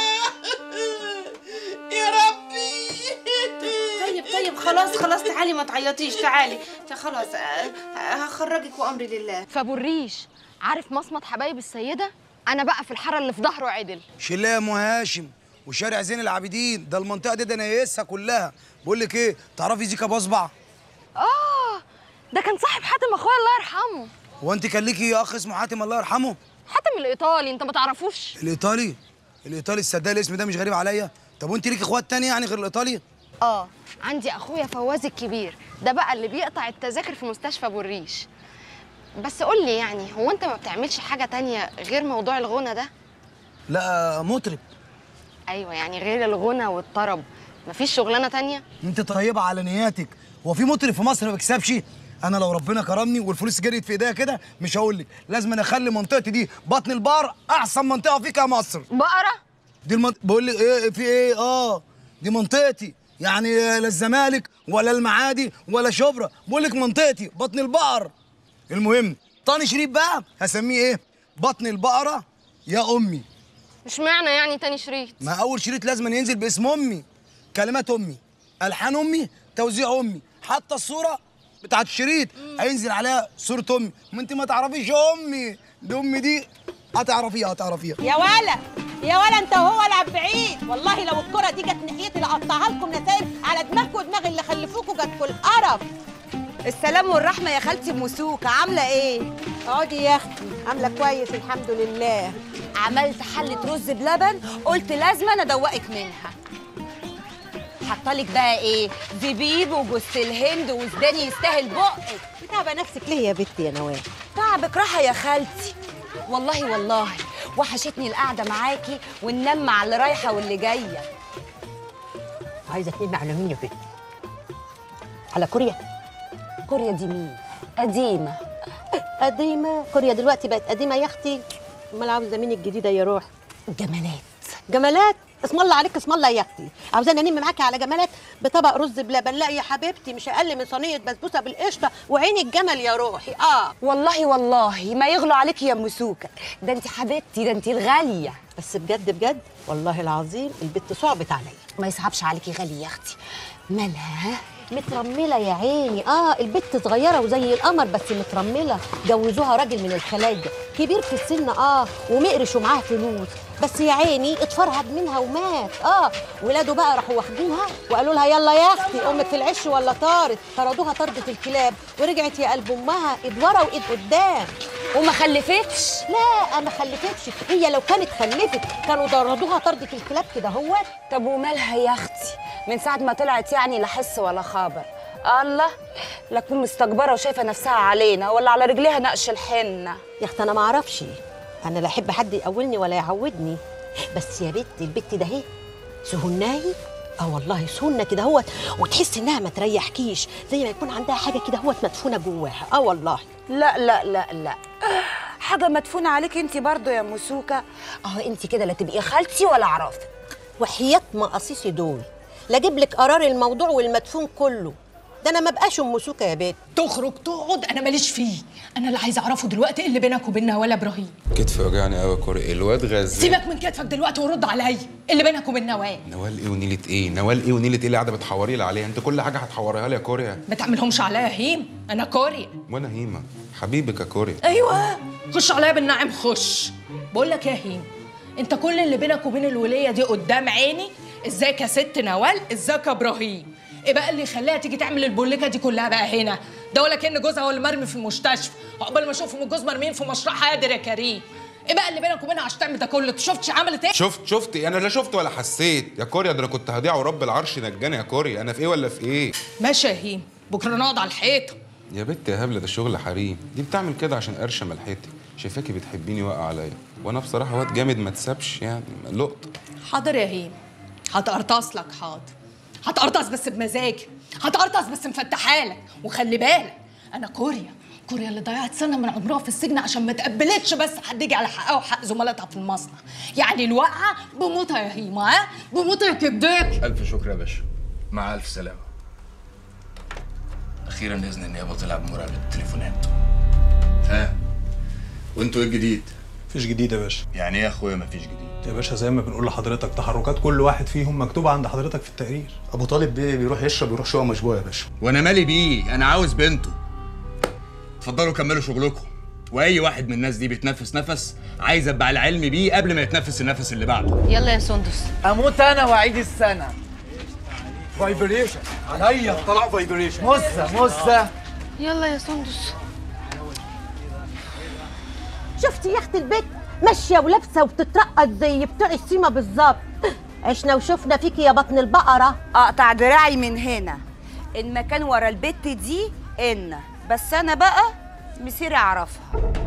يا ربي طيب طيب خلاص خلاص تعالي ما تعيطيش تعالي تا- خلاص آه، آه، هخرجك وامري لله فابو الريش عارف مصمت حبايب السيده انا بقى في الحاره اللي في ظهره عدل شلة يا ام هاشم وشارع زين العابدين ده المنطقه دي ده نايسها كلها بقول لك ايه تعرفي زيكا بصبع اه ده كان صاحب حاتم اخويا الله يرحمه هو انت كان ليكي اخ اسمه حاتم الله يرحمه حاتم الايطالي انت ما تعرفوش الايطالي الايطالي الصدق الاسم ده مش غريب عليا طب وانت ليكي اخوات تاني يعني غير الايطالي اه عندي اخويا فواز الكبير ده بقى اللي بيقطع التذاكر في مستشفى ابو الريش بس قول لي يعني هو انت ما بتعملش حاجه تانية غير موضوع الغنى ده لا مطرب ايوه يعني غير الغنى والطرب مفيش شغلانه تانية انت طيبه على نياتك هو في مطرب في مصر ما بيكسبش انا لو ربنا كرمني والفلوس جريت في ايديا كده مش هقول لك لازم أنا اخلي منطقتي دي بطن البحر احسن منطقه فيك يا مصر بقره دي المنط... بقول لك ايه في ايه اه دي منطقتي يعني لا الزمالك ولا المعادي ولا شبرا بقول لك منطقتي بطن البقر المهم طاني شريف بقى هسميه ايه بطن البقره يا امي اشمعنى يعني تاني شريط ما اول شريط لازم ينزل باسم امي كلمات امي الحان امي توزيع امي حتى الصوره بتاعت الشريط هينزل عليها صوره امي ما انت ما تعرفيش امي دي امي دي هتعرفيها هتعرفيها يا ولا يا ولا انت وهو العب بعيد والله لو الكره دي جت ناحيتي لقطعها لكم نسايب على دماغكم ودماغ اللي خلفوكوا جاتكوا القرف السلام والرحمه يا خالتي موسوكه عامله ايه اقعدي يا اختي عامله كويس الحمد لله عملت حله رز بلبن قلت لازم انا ادوقك منها حاطالك بقى ايه زبيب وجوز الهند وزداني يستاهل بقك بتعبى نفسك ليه يا بنتي يا نوال تعبك راحه يا خالتي والله والله وحشتني القعده معاكي وننام مع اللي رايحه واللي جايه عايزه تنمي على مين يا بنتي على كوريا كوريا دي مين قديمه قديمه كوريا دلوقتي بقت قديمه يا اختي امال عاوزه مين الجديده يا روح جمالات جمالات اسم الله عليك اسم الله يا اختي عاوزاني انم معاكي على جمالات بطبق رز بلبن لا يا حبيبتي مش اقل من صينيه بسبوسه بالقشطه وعين الجمل يا روحي اه والله والله ما يغلو عليكي يا مسوكه ده انت حبيبتي ده انت الغاليه بس بجد بجد والله العظيم البت صعبت عليا ما يصعبش عليكي غاليه يا اختي مالها مترمله يا عيني اه البت صغيره وزي القمر بس مترمله جوزوها راجل من الخلايجه كبير في السن اه ومقرش ومعاه فلوس بس يا عيني اتفرهد منها ومات اه ولاده بقى راحوا واخدينها وقالوا لها يلا يا اختي امك في العش ولا طارت طردوها طردة الكلاب ورجعت يا قلب امها ايد ورا وايد قدام وما خلفتش لا ما خلفتش هي لو كانت خلفت كانوا طردوها طردة الكلاب كده هوت طب ومالها يا اختي من ساعه ما طلعت يعني لا حس ولا خبر الله لا تكون مستكبره وشايفه نفسها علينا ولا على رجليها نقش الحنه يا اختي انا ما اعرفش انا لا احب حد يقولني ولا يعودني بس يا بنت البت ده اهي سهناي اه والله سهنه كده هوت وتحس انها ما تريحكيش زي ما يكون عندها حاجه كده هوت مدفونه جواها اه والله لا لا لا لا حاجه مدفونه عليك انت برضو يا مسوكه اه انت كده لا تبقي خالتي ولا اعرفك وحياه مقاصيصي دول لا اجيب لك قرار الموضوع والمدفون كله ده انا ما بقاش ام سوكه يا بنت تخرج تقعد انا ماليش فيه انا اللي عايزه اعرفه دلوقتي ايه اللي بينك وبين نوال ابراهيم كتفي وجعني قوي يا كوري الواد غزال سيبك من كتفك دلوقتي ورد عليا ايه اللي بينك وبين نوال نوال ايه ونيلة ايه نوال ايه ونيلة ايه اللي قاعده بتحوري لي عليها انت كل حاجه هتحوريها لي يا كوريا ما تعملهمش عليا يا هيم انا كوريا وانا هيما حبيبك يا كوريا ايوه خش عليا بالنعم خش بقول لك يا هيم انت كل اللي بينك وبين الوليه دي قدام عيني ازيك يا ست نوال ازيك يا ابراهيم ايه بقى اللي يخليها تيجي تعمل البوليكه دي كلها بقى هنا ده ولا كان جوزها هو اللي مرمي في المستشفى عقبال ما اشوفهم الجوز مرميين في مشرحه قادر يا كريم ايه بقى اللي بينك وبينها عشان تعمل ده كله انت شفتش عملت ايه شفت شفت انا لا شفت ولا حسيت يا كوريا ده انا كنت هضيع ورب العرش نجاني يا كوريا انا في ايه ولا في ايه ماشي يا هيم بكره نقعد على الحيطه يا بنت يا هبله ده شغل حريم دي بتعمل كده عشان قرشه ملحتي شايفاكي بتحبيني واقع عليا وانا بصراحه واد جامد ما تسابش يعني لقطه حاضر يا هيم هتقرطص لك حاضر هتقرطص بس بمزاجي هتقرطص بس مفتحالك وخلي بالك انا كوريا كوريا اللي ضيعت سنه من عمرها في السجن عشان ما تقبلتش بس حد يجي على حقها وحق زملاتها في المصنع يعني الواقعه بموتها يا هيما ها بموتها يا كبداك ألف شكر يا باشا مع ألف سلامة أخيرا إذن النيابة طلع بمراقبة التليفونات ها وأنتوا إيه الجديد؟ مفيش جديد يا باشا يعني إيه يا أخويا مفيش جديد؟ يا باشا زي ما بنقول لحضرتك تحركات كل واحد فيهم مكتوبه عند حضرتك في التقرير ابو طالب بيه بيروح يشرب يروح شقه مشبوه يا باشا وأنا مالي بيه أنا عاوز بنته اتفضلوا كملوا شغلكم وأي واحد من الناس دي بيتنفس نفس عايز أبقى على علم بيه قبل ما يتنفس النفس اللي بعده يلا يا سندس اموت انا واعيد السنه فايبريشن عليا طلع فايبريشن مزه مزه يلا يا سندس شفتي يا اخت البيت ماشيه ولابسه وبتترقص زي بتوع السيما بالظبط عشنا وشفنا فيكي يا بطن البقره اقطع دراعي من هنا المكان ورا البت دي ان بس انا بقى مسيري اعرفها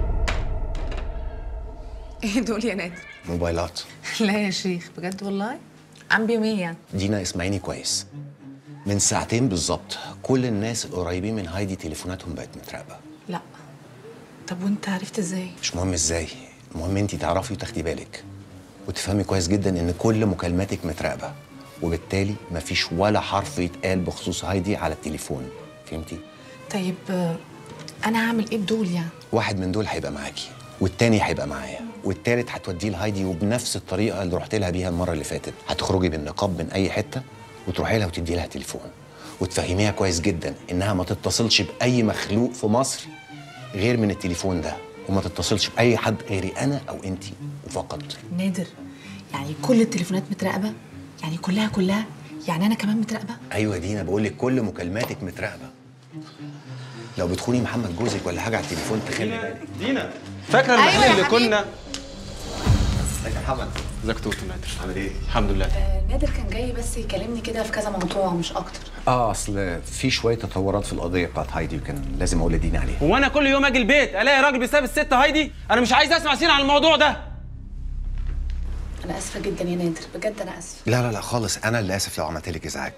ايه دول يا نادر موبايلات لا يا شيخ بجد والله عم بيهم ايه يعني دينا اسمعيني كويس من ساعتين بالظبط كل الناس القريبين من هايدي تليفوناتهم بقت متراقبه لا طب وانت عرفت ازاي مش مهم ازاي المهم انت تعرفي وتاخدي بالك وتفهمي كويس جدا ان كل مكالماتك متراقبه وبالتالي مفيش ولا حرف يتقال بخصوص هايدي على التليفون فهمتي طيب آه، انا هعمل ايه بدول يعني واحد من دول هيبقى معاكي والتاني هيبقى معايا والتالت هتوديه لهايدي وبنفس الطريقه اللي رحت لها بيها المره اللي فاتت هتخرجي بالنقاب من اي حته وتروحي لها وتدي لها تليفون وتفهميها كويس جدا انها ما تتصلش باي مخلوق في مصر غير من التليفون ده وما تتصلش باي حد غيري انا او انت فقط نادر يعني كل التليفونات متراقبه يعني كلها كلها يعني انا كمان متراقبه ايوه يا دينا بقول لك كل مكالماتك متراقبه لو بتخوني محمد جوزك ولا حاجه على التليفون تخلي بالك دينا فاكره أيوة المحل يا اللي حبيبي. كنا ازيك يا محمد ازيك توتو نادر عامل ايه الحمد لله نادر كان جاي بس يكلمني كده في كذا موضوع مش اكتر اه اصل في شويه تطورات في القضيه بتاعت هايدي وكان لازم اقول لدينا عليها هو انا كل يوم اجي البيت الاقي راجل بيساب الست هايدي انا مش عايز اسمع سين عن الموضوع ده انا اسفه جدا يا نادر بجد انا اسفه لا لا لا خالص انا اللي اسف لو عملت لك ازعاج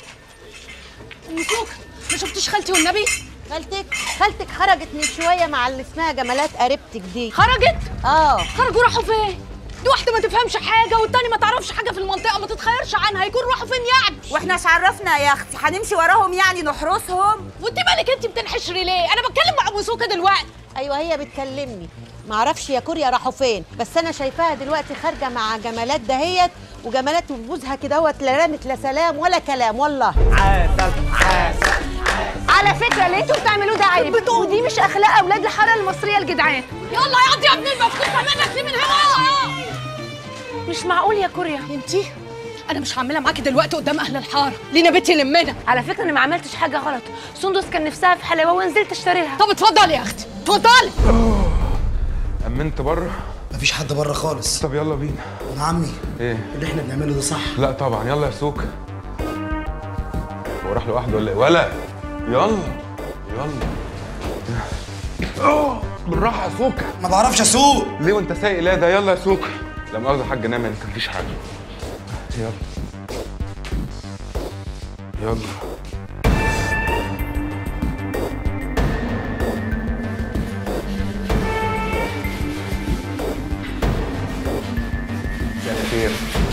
مسوك ما شفتش خالتي والنبي خالتك خالتك خرجت من شويه مع اللي اسمها جمالات قريبتك دي خرجت اه خرجوا راحوا فين دي واحده ما تفهمش حاجه والتاني ما تعرفش حاجه في المنطقه ما تتخيرش عنها يكون راحوا فين يعني واحنا مش عرفنا يا اختي هنمشي وراهم يعني نحرسهم وانت مالك انت بتنحشري ليه انا بتكلم مع مسوكه دلوقتي ايوه هي بتكلمني معرفش يا كوريا راحوا فين بس انا شايفاها دلوقتي خارجه مع جمالات دهيت وجمالات وجوزها كده هوت لا رامت لا سلام ولا كلام والله عسل عسل على فكره اللي انتوا بتعملوه ده عيب ودي مش اخلاق اولاد الحاره المصريه الجدعان يلا يا قضي يا ابني المفتوحه منك دي من هنا مش معقول يا كوريا انتي انا مش هعملها معاكي دلوقتي قدام اهل الحاره لينا بيتي لمنا على فكره انا ما عملتش حاجه غلط سندس كان نفسها في حلاوه ونزلت اشتريها طب اتفضلي يا اختي اتفضلي امنت بره مفيش حد بره خالص طب يلا بينا يا عمي ايه اللي احنا بنعمله ده صح لا طبعا يلا يا سوق هو راح لوحده ولا ايه ولا يلا يلا أوه، بالراحه يا سوكا ما بعرفش اسوق ليه وانت سايق لا ده يلا يا سوكا لا مؤاخذه يا حاج نام انت مفيش حاجه يلا يلا مساء الخير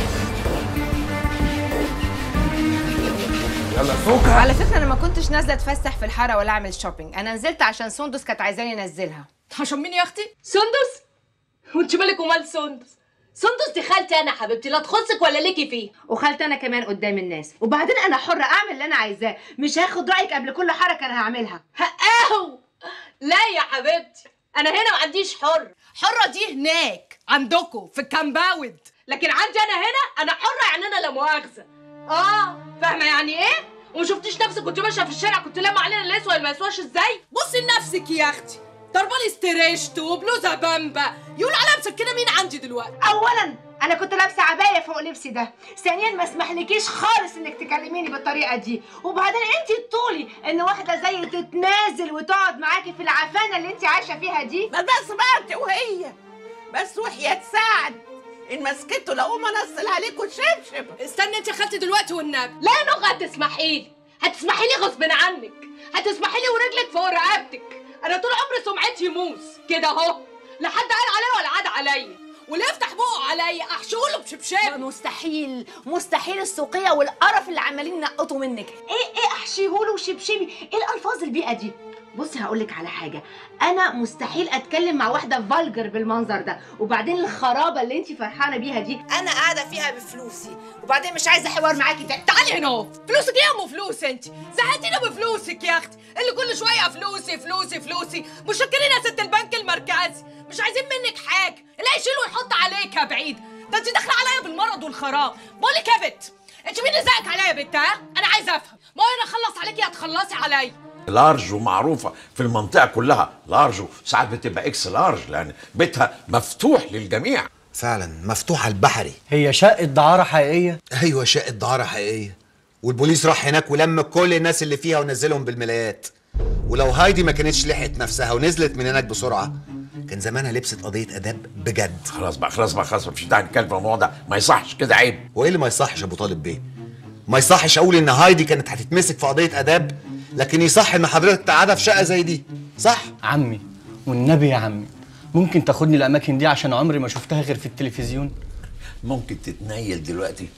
يلا يا سوكا على فكره انا ما كنتش نازله اتفسح في الحاره ولا اعمل شوبينج انا نزلت عشان سندس كانت عايزاني انزلها عشان مين يا اختي سندس وانت مالك ومال سندس سندس دي خالتي انا حبيبتي لا تخصك ولا ليكي فيه وخالتي انا كمان قدام الناس وبعدين انا حره اعمل اللي انا عايزاه مش هاخد رايك قبل كل حركه انا هعملها اهو لا يا حبيبتي انا هنا ما عنديش حر حرة دي هناك عندكم في الكامباود لكن عندي انا هنا انا حرة يعني انا لا مؤاخذة اه فاهمة يعني ايه وما شفتيش نفسك كنت ماشية في الشارع كنت لما علينا اللي يسوى ما يسواش ازاي بصي لنفسك يا اختي ضربالي استريشت وبلوزه بامبا يقول عليها مسكنه مين عندي دلوقتي اولا انا كنت لابسه عبايه فوق لبسي ده ثانيا ما اسمحلكيش خالص انك تكلميني بالطريقه دي وبعدين انت تطولي ان واحده زي تتنازل وتقعد معاكي في العفانه اللي انت عايشه فيها دي ما بس بقى انت وهي بس وحياة سعد ان مسكته لقوم انزل عليكم شبشب استني انت يا خالتي دلوقتي والنبي لا يا نغ هتسمحي لي هتسمحي لي غصب عنك هتسمحي لي ورجلك فوق رقبتك انا طول عمري سمعتي موس كده اهو لا حد قال عليا ولا عاد عليا واللي يفتح بقه عليا احشوله بشبشب مستحيل مستحيل السوقيه والقرف اللي عمالين ينقطوا منك ايه ايه احشيهوله وشبشبي ايه الالفاظ البيئه دي بصي هقول لك على حاجه انا مستحيل اتكلم مع واحده فالجر بالمنظر ده وبعدين الخرابه اللي انت فرحانه بيها دي انا قاعده فيها بفلوسي وبعدين مش عايزه حوار معاكي تاني تعالي هنا اهو فلوسك ايه يا ام فلوس انت زهقتينا بفلوسك يا اختي اللي كل شويه فلوسي فلوسي فلوسي مشكرين يا ست البنك المركزي مش عايزين منك حاجه اللي هيشيل ويحط عليك يا بعيد ده انت داخله عليا بالمرض والخراب بقول لك يا بت انت مين اللي زقك عليا يا بت ها انا عايزه افهم ما هو انا اخلص عليكي هتخلصي عليا لارج ومعروفة في المنطقة كلها لارج ساعات بتبقى اكس لارج لأن بيتها مفتوح للجميع فعلا مفتوحة البحري هي شقة دعارة حقيقية؟ ايوه شقة دعارة حقيقية والبوليس راح هناك ولم كل الناس اللي فيها ونزلهم بالملايات ولو هايدي ما كانتش لحقت نفسها ونزلت من هناك بسرعة كان زمانها لبست قضية آداب بجد خلاص بقى خلاص بقى خلاص مش داعي نتكلم في الموضوع ده ما يصحش كده عيب وايه اللي ما يصحش يا ابو طالب بيه ما يصحش اقول ان هايدي كانت هتتمسك في قضية آداب لكن يصح ان حضرتك تقعدها في شقة زي دي صح عمي والنبي يا عمي ممكن تاخدني الأماكن دي عشان عمري ما شفتها غير في التلفزيون ممكن تتنيل دلوقتي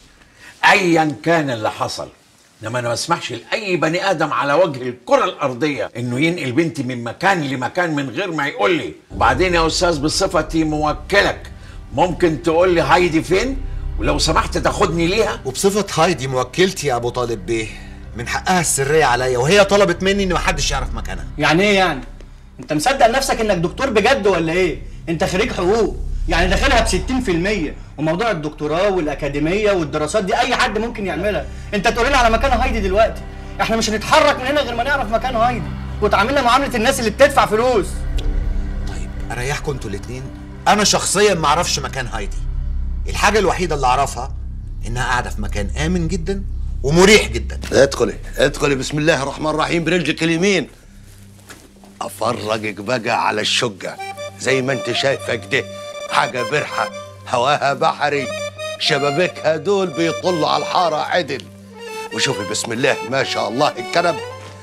ايا كان اللي حصل انما انا ما اسمحش لاي بني ادم على وجه الكره الارضيه انه ينقل بنتي من مكان لمكان من غير ما يقول لي وبعدين يا استاذ بصفتي موكلك ممكن تقول لي هايدي فين ولو سمحت تاخدني ليها وبصفة هايدي موكلتي يا ابو طالب بيه من حقها السرية عليا وهي طلبت مني ان محدش يعرف مكانها يعني ايه يعني؟ انت مصدق نفسك انك دكتور بجد ولا ايه؟ انت خريج حقوق يعني داخلها ب 60% وموضوع الدكتوراه والاكاديميه والدراسات دي اي حد ممكن يعملها انت تقول لنا على مكان هايدي دلوقتي احنا مش هنتحرك من هنا غير ما نعرف مكان هايدي وتعاملنا معامله الناس اللي بتدفع فلوس اريحكم انتوا الاتنين انا شخصيا ما اعرفش مكان هايدي الحاجة الوحيدة اللي اعرفها انها قاعدة في مكان امن جدا ومريح جدا ادخلي ادخلي بسم الله الرحمن الرحيم برجلك اليمين افرجك بقى على الشقة زي ما انت شايفة كده حاجة برحة هواها بحري شبابيكها دول بيطلوا على الحارة عدل وشوفي بسم الله ما شاء الله الكنب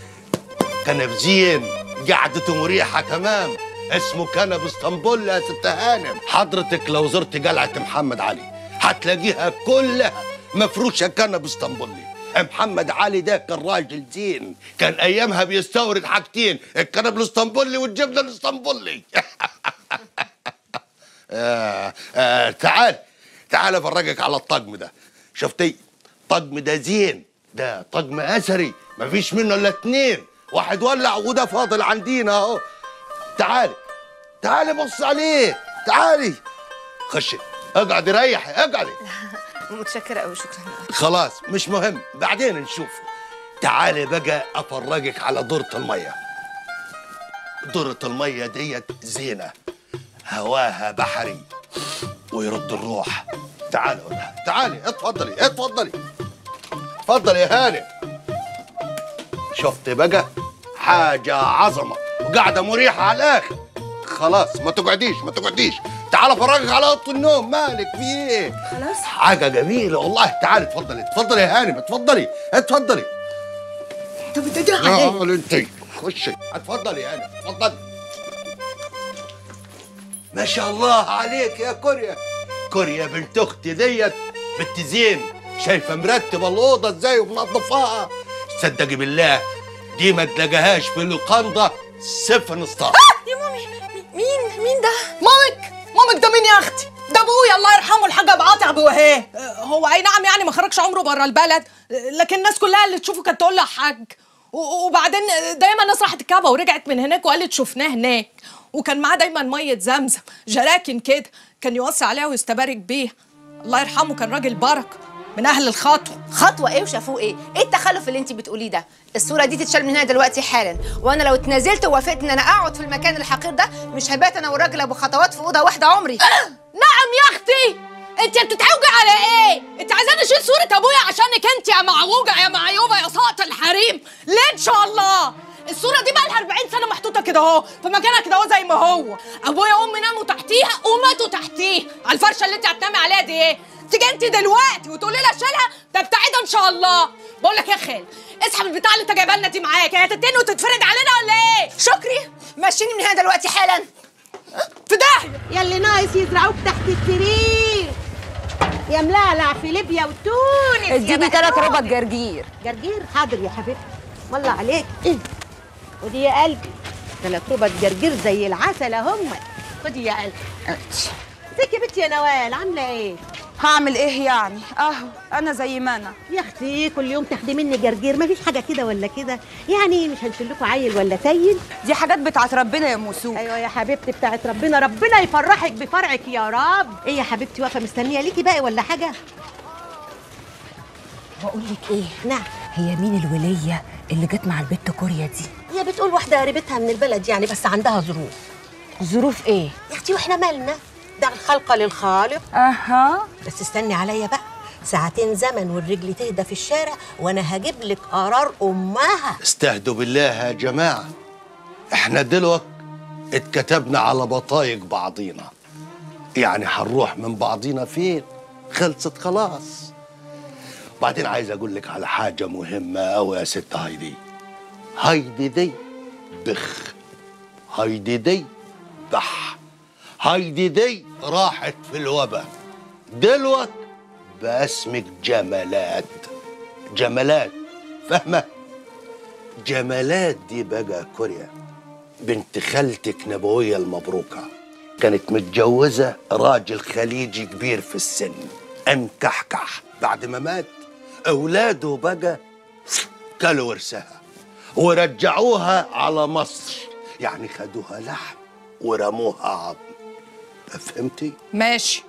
كنب زين قعدته مريحة تمام اسمه كنب اسطنبول يا ست هانم حضرتك لو زرت قلعة محمد علي هتلاقيها كلها مفروشة كنب اسطنبولي محمد علي ده كان راجل زين كان ايامها بيستورد حاجتين الكنب الاسطنبولي والجبنه الاسطنبولي آه آه تعال تعال افرجك على الطقم ده شفتي الطقم ده زين ده طقم اثري مفيش منه الا اتنين واحد ولع وده فاضل عندينا اهو تعالي تعالي بص عليه تعالي خشي اقعدي ريحي اقعدي متشكره قوي شكرا خلاص مش مهم بعدين نشوف تعالي بقى افرجك على دورة المية دورة المية ديت زينة هواها بحري ويرد الروح تعالي ولا تعالي اتفضلي اتفضلي اتفضلي يا هاني شفت بقى حاجة عظمة وقاعدة مريحة على الآخر خلاص ما تقعديش ما تقعديش تعال فرجك على اوضه النوم مالك في ايه خلاص حاجة جميلة والله تعالي اتفضلي اتفضلي يا هانم اتفضلي اتفضلي انت بتدعي عليه يا انت خشي اتفضلي يا هانم اتفضلي ما شاء الله عليك يا كوريا كوريا بنت اختي ديت بنت زين شايفه مرتبه الاوضه ازاي ومنظفاها صدقي بالله دي ما تلاقيهاش في لوكاندا سفن ستار يا مامي مين مين ده مامك مامك ده مين يا اختي ده ابويا الله يرحمه الحاج ابو عاطي ابو وهاب آه، هو اي نعم يعني ما خرجش عمره بره البلد آه، لكن الناس كلها اللي تشوفه كانت تقول له يا حاج و- وبعدين دايما الناس راحت الكعبه ورجعت من هناك وقالت شفناه هناك وكان معاه دايما ميه زمزم جراكن كده كان يوصي عليها ويستبارك بيها الله يرحمه كان راجل بركه من اهل الخطوه خطوه ايه وشافوه ايه ايه التخلف اللي انت بتقوليه ده الصوره دي تتشال من هنا دلوقتي حالا وانا لو اتنازلت ووافقت ان انا اقعد في المكان الحقير ده مش هبات انا والراجل ابو خطوات في اوضه واحده عمري نعم يا اختي انت بتتعوجي على ايه انت عايزاني اشيل صوره ابويا عشانك انت يا معوجه يا معيوبه يا ساقط الحريم ليه ان شاء الله الصوره دي بقى لها 40 سنه محطوطه كده اهو في مكانها كده اهو زي ما هو ابويا وامي ناموا تحتيها وماتوا تحتيها على الفرشه اللي انت هتنامي عليها دي ايه تيجي انت دلوقتي وتقولي لي اشيلها ده بتاعتها ان شاء الله بقول لك يا خال اسحب البتاع اللي انت جايبها لنا دي معاك هي هتتني وتتفرد علينا ولا ايه شكري مشيني من هنا دلوقتي حالا في داهيه يلي ناقص يزرعوك تحت السرير يا ملعلع في ليبيا وتونس يا اديني تلات بحبوب. ربط جرجير جرجير حاضر يا حبيبتي والله عليك خدي يا قلبي تلات ربط جرجير زي العسل هم خدي يا قلبي ازيك يا بنتي يا نوال عامله ايه هعمل ايه يعني اهو انا زي ما انا يا اختي كل يوم تاخدي مني جرجير مفيش حاجه كده ولا كده يعني مش هنشيل لكم عيل ولا تايل دي حاجات بتاعت ربنا يا موسو ايوه يا حبيبتي بتاعت ربنا ربنا يفرحك بفرعك يا رب ايه يا حبيبتي واقفه مستنيه ليكي باقي ولا حاجه بقول لك ايه نعم هي مين الوليه اللي جت مع البت كوريا دي هي بتقول واحده قريبتها من البلد يعني بس عندها ظروف ظروف ايه يا اختي واحنا مالنا ده الخلقه للخالق اها بس استني عليا بقى ساعتين زمن والرجل تهدى في الشارع وانا هجيب لك قرار امها استهدوا بالله يا جماعة احنا دلوقتي اتكتبنا على بطايق بعضينا يعني هنروح من بعضينا فين خلصت خلاص بعدين عايز اقول لك على حاجة مهمة أوي يا ست هايدي هايدي دي بخ هايدي دي بح هايدي دي راحت في الوبا دلوقتي بقى اسمك جمالات جمالات فاهمه جمالات دي بقى كوريا بنت خالتك نبوية المبروكة كانت متجوزة راجل خليجي كبير في السن انكحكح بعد ما مات أولاده بقى كلوا ورثها ورجعوها على مصر يعني خدوها لحم ورموها عظم فهمتي؟ ماشي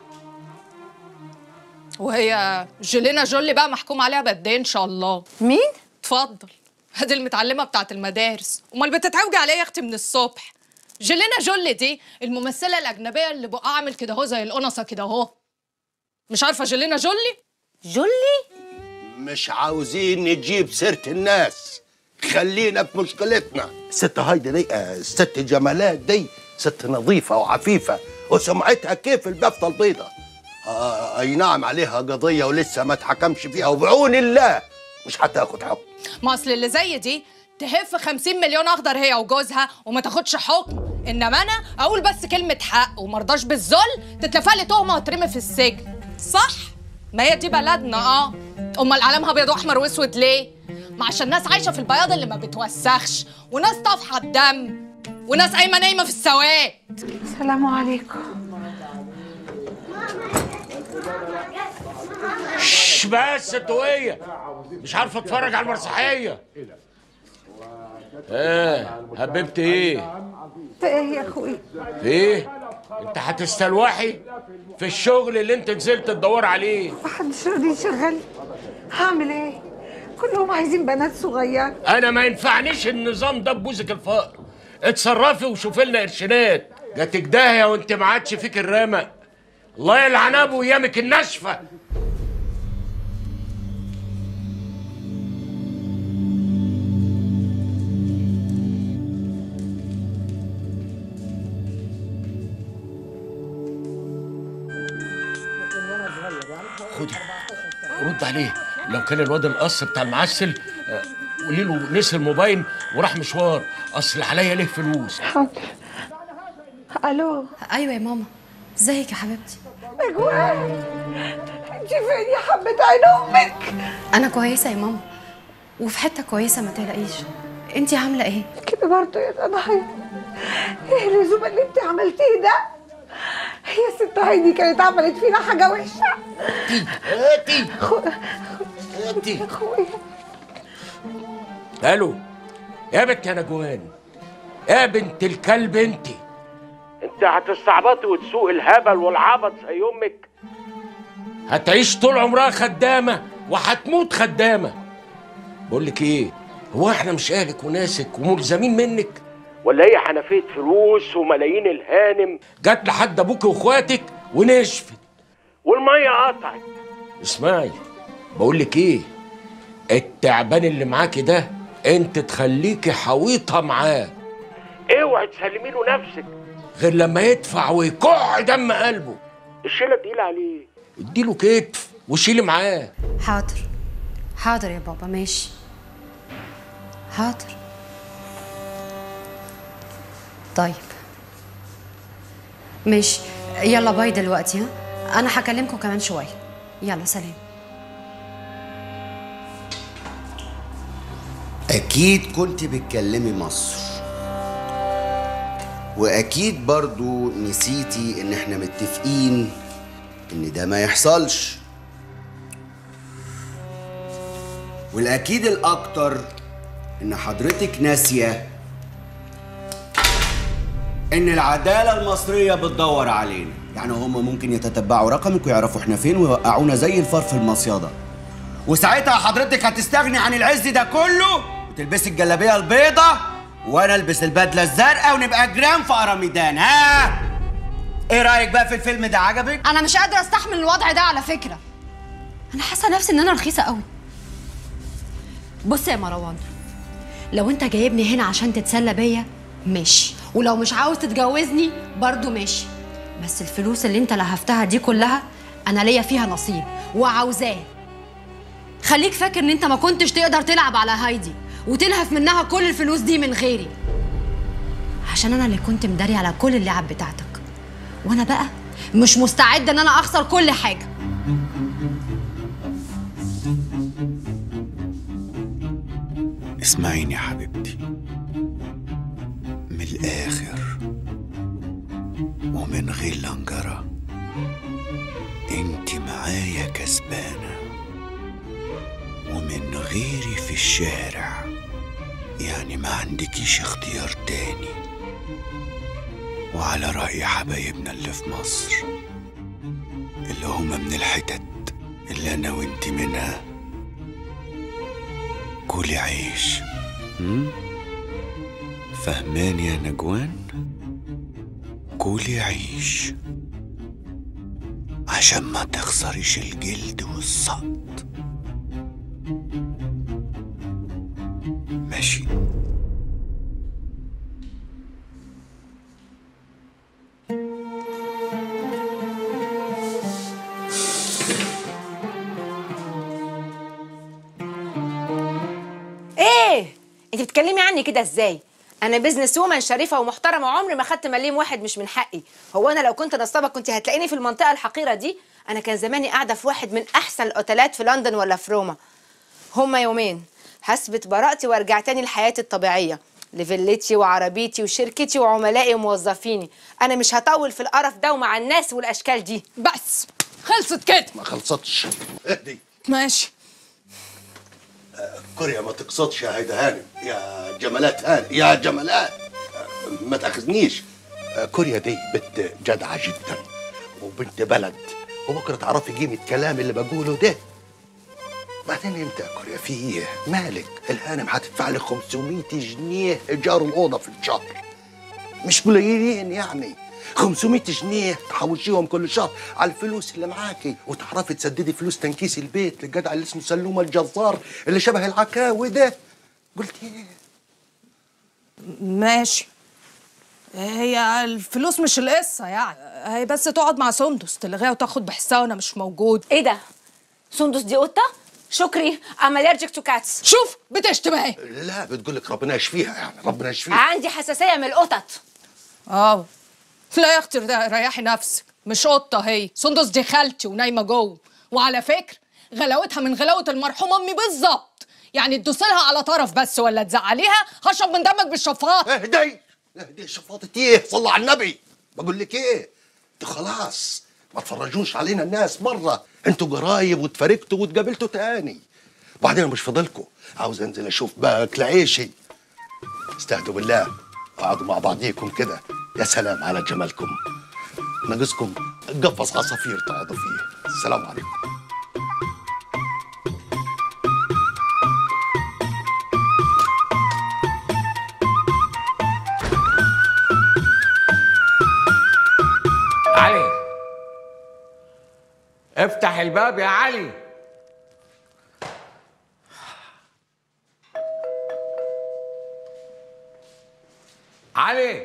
وهي جيلينا جولي بقى محكوم عليها بقد ايه ان شاء الله مين اتفضل هذه المتعلمه بتاعت المدارس امال بتتعوجي عليا يا اختي من الصبح جيلينا جولي دي الممثله الاجنبيه اللي بقى عامل كده اهو زي القنصه كده اهو مش عارفه جيلينا جولي جولي مش عاوزين نجيب سيرة الناس خلينا في مشكلتنا ست هايدي دي آه، ست جمالات دي ست نظيفة وعفيفة وسمعتها كيف البفتة البيضة آه أي نعم عليها قضية ولسه ما اتحكمش فيها وبعون الله مش هتاخد حكم ما اصل اللي زي دي تهف 50 مليون اخضر هي وجوزها وما تاخدش حكم انما انا اقول بس كلمه حق ومرضاش بالذل تتلفى لي تهمه وترمي في السجن صح ما هي دي بلدنا اه امال علامها ابيض واحمر واسود ليه ما عشان ناس عايشه في البياض اللي ما بتوسخش وناس طافحه الدم وناس قايمه نايمه في السواد السلام عليكم شش بس انتوية مش عارفه اتفرج على المسرحيه ايه حبيبتي ايه في ايه يا اخوي في ايه انت هتستلوحي في الشغل اللي انت نزلت تدور عليه محدش راضي يشغلني هعمل ايه كلهم عايزين بنات صغيره انا ما ينفعنيش النظام ده ببوزك الفقر اتصرفي وشوفي لنا قرشينات جاتك داهيه وانت ما عادش فيك الرمق الله يلعن ابو ايامك الناشفه عليه لو كان الواد القص بتاع المعسل آه، قولي له نسي الموبايل وراح مشوار اصل عليا ليه فلوس حاضر الو ايوه يا ماما ازيك يا حبيبتي نجوان انت فين يا حبة عين امك انا كويسه يا ماما وفي حته كويسه ما تقلقيش انتي عامله ايه كده برضه يا ضحية ايه اللزوم اللي انت عملتيه ده هي ست هايدي كانت عملت فينا حاجة وحشة هاتي هاتي اخويا الو يا بنت يا نجوان يا بنت الكلب انت انت هتستعبطي وتسوق الهبل والعبط زي امك هتعيش طول عمرها خدامه وهتموت خدامه بقول لك ايه هو احنا مش اهلك وناسك وملزمين منك ولا هي حنفيه فلوس وملايين الهانم جت لحد ابوك واخواتك ونشفت والميه قطعت اسمعي بقول لك ايه التعبان اللي معاكي ده انت تخليكي حويطه معاه اوعي تسلمي له نفسك غير لما يدفع ويكع دم قلبه الشيله تقيله عليه اديله كتف وشيلي معاه حاضر حاضر يا بابا ماشي حاضر طيب ماشي يلا باي دلوقتي ها انا هكلمكم كمان شويه يلا سلام أكيد كنت بتكلمي مصر وأكيد برضو نسيتي إن إحنا متفقين إن ده ما يحصلش والأكيد الأكتر إن حضرتك ناسية إن العدالة المصرية بتدور علينا يعني هم ممكن يتتبعوا رقمك ويعرفوا إحنا فين ويوقعونا زي الفار في المصيادة وساعتها حضرتك هتستغني عن العز ده كله وتلبسي الجلابيه البيضة وانا البس البدله الزرقاء ونبقى جيران في اراميدان ها ايه رايك بقى في الفيلم ده عجبك انا مش قادره استحمل الوضع ده على فكره انا حاسه نفسي ان انا رخيصه قوي بص يا مروان لو انت جايبني هنا عشان تتسلى بيا ماشي ولو مش عاوز تتجوزني برضو ماشي بس الفلوس اللي انت لهفتها دي كلها انا ليا فيها نصيب وعاوزاه خليك فاكر ان انت ما كنتش تقدر تلعب على هايدي وتلهف منها كل الفلوس دي من غيري عشان انا اللي كنت مداري على كل اللعب بتاعتك وانا بقى مش مستعده ان انا اخسر كل حاجه اسمعيني يا حبيبتي من الآخر ومن غير لنجرة انت معايا كسبانة ومن غيري في الشارع يعني ما عندكيش اختيار تاني وعلى رأي حبايبنا اللي في مصر اللي هما من الحتت اللي أنا وانت منها كلي عيش هم؟ فهمان يا نجوان كلي عيش عشان ما تخسريش الجلد والصد ماشي ايه انت بتتكلمي عني كده ازاي انا بزنس وومن شريفه ومحترمه وعمري ما خدت مليم واحد مش من حقي هو انا لو كنت نصابه كنت هتلاقيني في المنطقه الحقيره دي انا كان زماني قاعده في واحد من احسن الاوتيلات في لندن ولا في روما هما يومين هثبت براءتي وارجع تاني لحياتي الطبيعيه لفيلتي وعربيتي وشركتي وعملائي وموظفيني انا مش هطول في القرف ده ومع الناس والاشكال دي بس خلصت كده ما خلصتش اهدي ماشي كوريا ما تقصدش يا هيدا هانم يا جمالات هانم يا جمالات ما تاخذنيش كوريا دي بنت جدعة جدا وبنت بلد وبكرة تعرفي قيمة كلام اللي بقوله ده بعدين انت يا كوريا في ايه مالك الهانم هتدفع لي 500 جنيه ايجار الاوضه في الشهر مش قليلين يعني 500 جنيه تحوشيهم كل شهر على الفلوس اللي معاكي وتعرفي تسددي فلوس تنكيس البيت للجدع اللي اسمه سلومه الجزار اللي شبه العكاوي ده قلت ايه ماشي هي الفلوس مش القصه يعني هي بس تقعد مع سندس تلغيها وتاخد بحسها وانا مش موجود ايه ده سندس دي قطه شكري ام الرجيك تو كاتس شوف بتشتم اهي لا بتقول لك ربنا يشفيها يعني ربنا يشفيها عندي حساسيه من القطط اه لا يا اختي ده ريحي نفسك مش قطه هي سندس دي خالتي ونايمه جوه وعلى فكره غلاوتها من غلاوه المرحومه امي بالظبط يعني تدوس لها على طرف بس ولا تزعليها هشرب من دمك بالشفاط اهدي اهدي شفاطة ايه صلى على النبي بقول لك ايه انتوا خلاص ما تفرجوش علينا الناس مرة انتوا قرايب واتفرقتوا واتقابلتوا تاني وبعدين مش فاضلكوا عاوز انزل اشوف بقى اكل عيشي استهدوا بالله اقعدوا مع بعضيكم كده يا سلام على جمالكم ناقصكم قفص عصافير تقعدوا فيه السلام عليكم علي افتح الباب يا علي علي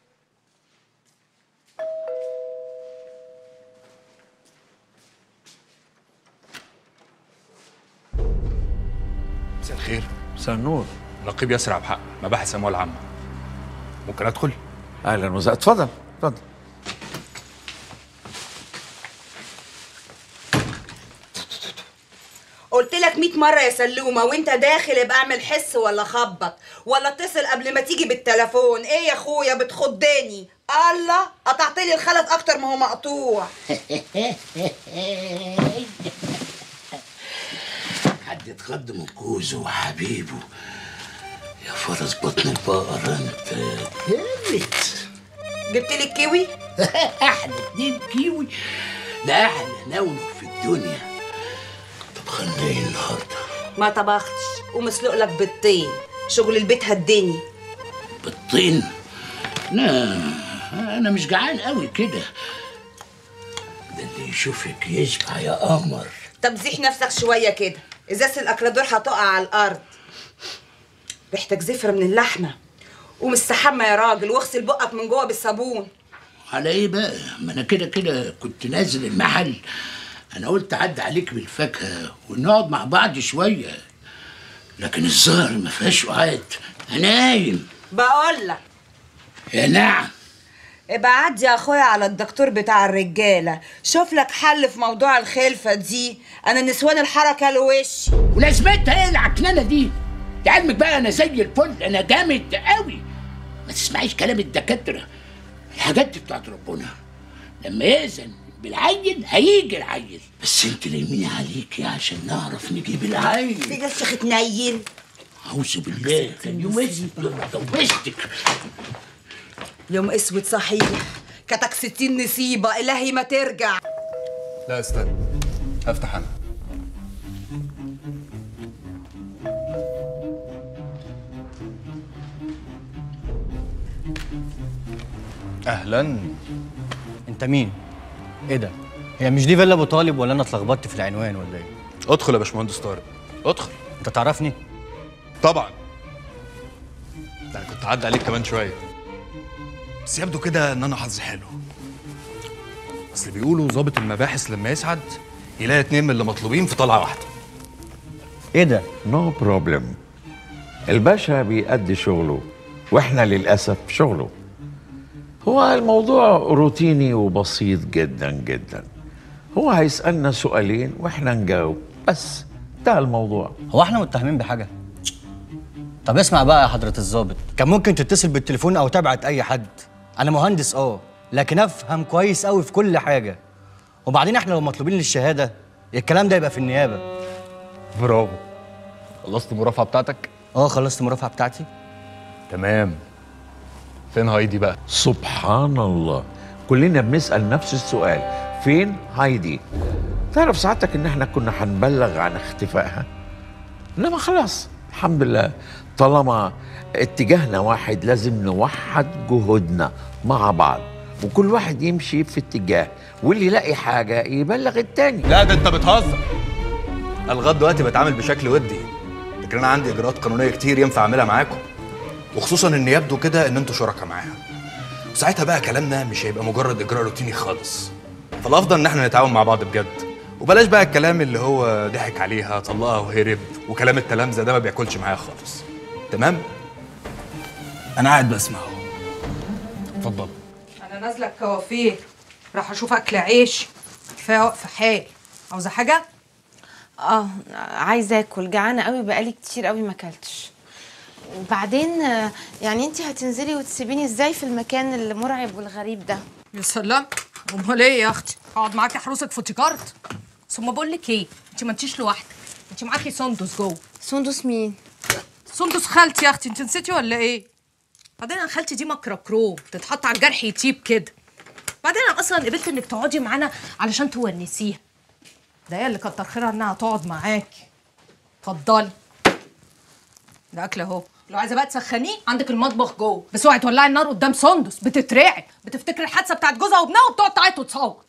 مساء الخير مساء النور نقيب ياسر عبد الحق مباحث اموال عامه ممكن ادخل اهلا وسهلا اتفضل اتفضل قلت لك 100 مرة يا سلومة وانت داخل ابقى اعمل حس ولا خبط ولا اتصل قبل ما تيجي بالتليفون ايه يا اخويا بتخضني الله قطعت لي الخلط اكتر ما هو مقطوع حد اتخض من كوزه وحبيبه يا فرس بطن البقر انت جامد جبت لي الكيوي احلى اتنين كيوي لا احلى نونه في الدنيا طب خلينا ايه النهارده ما طبختش ومسلوق لك بيضتين شغل البيت هدني بيضتين لا انا مش جعان قوي كده ده اللي يشوفك يشبع يا قمر طب زيح نفسك شوية كده ازازة الاكلادور هتقع على الارض ريحتك زفرة من اللحمة قوم استحمى يا راجل واغسل بقك من جوه بالصابون على ايه بقى ما انا كده كده كنت نازل المحل انا قلت عدى عليك بالفاكهه ونقعد مع بعض شويه لكن الظاهر ما فيهاش وعد انا نايم بقول لك يا نعم ابقى عدي يا اخويا على الدكتور بتاع الرجاله شوف لك حل في موضوع الخلفه دي انا نسوان الحركه لوشي ولازمتها ايه العكنانه دي لعلمك بقى انا زي الفل انا جامد قوي ما تسمعيش كلام الدكاتره الحاجات دي بتاعت ربنا لما يأذن بالعيل هيجي العيل بس انت لمين عليكي عشان نعرف نجيب العيل في جسخ تنيل اعوذ بالله كان يوم اسود يوم جوزتك يوم اسود صحيح كتك ستين نصيبه الهي ما ترجع لا استنى هفتح انا اهلا انت مين ايه ده هي مش دي فيلا ابو طالب ولا انا اتلخبطت في العنوان ولا ايه ادخل يا باشمهندس طارق ادخل انت تعرفني طبعا ده انا كنت عدى عليك كمان شويه بس يبدو كده ان انا حظي حلو اصل بيقولوا ظابط المباحث لما يسعد يلاقي اتنين من اللي مطلوبين في طلعه واحده ايه ده نو بروبلم الباشا بيأدي شغله واحنا للاسف شغله هو الموضوع روتيني وبسيط جدا جدا هو هيسألنا سؤالين واحنا نجاوب بس ده الموضوع هو احنا متهمين بحاجه طب اسمع بقى يا حضره الضابط كان ممكن تتصل بالتليفون او تبعت اي حد انا مهندس اه لكن افهم كويس قوي في كل حاجه وبعدين احنا لو مطلوبين للشهاده الكلام ده يبقى في النيابه برافو خلصت المرافعه بتاعتك اه خلصت المرافعه بتاعتي تمام فين هايدي بقى سبحان الله كلنا بنسأل نفس السؤال فين هايدي تعرف سعادتك ان احنا كنا هنبلغ عن اختفائها انما خلاص الحمد لله طالما اتجاهنا واحد لازم نوحد جهودنا مع بعض وكل واحد يمشي في اتجاه واللي يلاقي حاجة يبلغ التاني لا ده انت بتهزر أنا لغايه دلوقتي بتعامل بشكل ودي لكن انا عندي اجراءات قانونيه كتير ينفع اعملها معاكم وخصوصا ان يبدو كده ان انتوا شركاء معاها وساعتها بقى كلامنا مش هيبقى مجرد اجراء روتيني خالص فالافضل ان احنا نتعاون مع بعض بجد وبلاش بقى الكلام اللي هو ضحك عليها طلقها وهرب وكلام التلامذه ده ما بياكلش معايا خالص تمام انا قاعد بسمع اهو اتفضل انا نازله الكوافير راح اشوف اكل عيش كفايه واقفه حالي عاوزه حاجه اه عايزه اكل جعانه قوي بقالي كتير قوي ما اكلتش وبعدين آه، يعني انت هتنزلي وتسيبيني ازاي في المكان المرعب والغريب ده يا سلام امال ايه يا اختي اقعد معاكي احرسك فوتيكارت ثم بقول لك ايه انت ما انتيش لوحدك انت معاكي سندس جوه سندس مين سندس خالتي يا اختي انت نسيتي ولا ايه بعدين انا خالتي دي مكره كروب تتحط على الجرح يطيب كده بعدين انا اصلا قبلت انك تقعدي معانا علشان تونسيها ده هي اللي كتر خيرها انها تقعد معاكي اتفضلي ده اكل اهو لو عايزه بقى تسخنيه عندك المطبخ جوه بس اوعي تولعي النار قدام سندس بتترعب بتفتكر الحادثه بتاعت جوزها وابنها وبتقعد تعيط وتصوت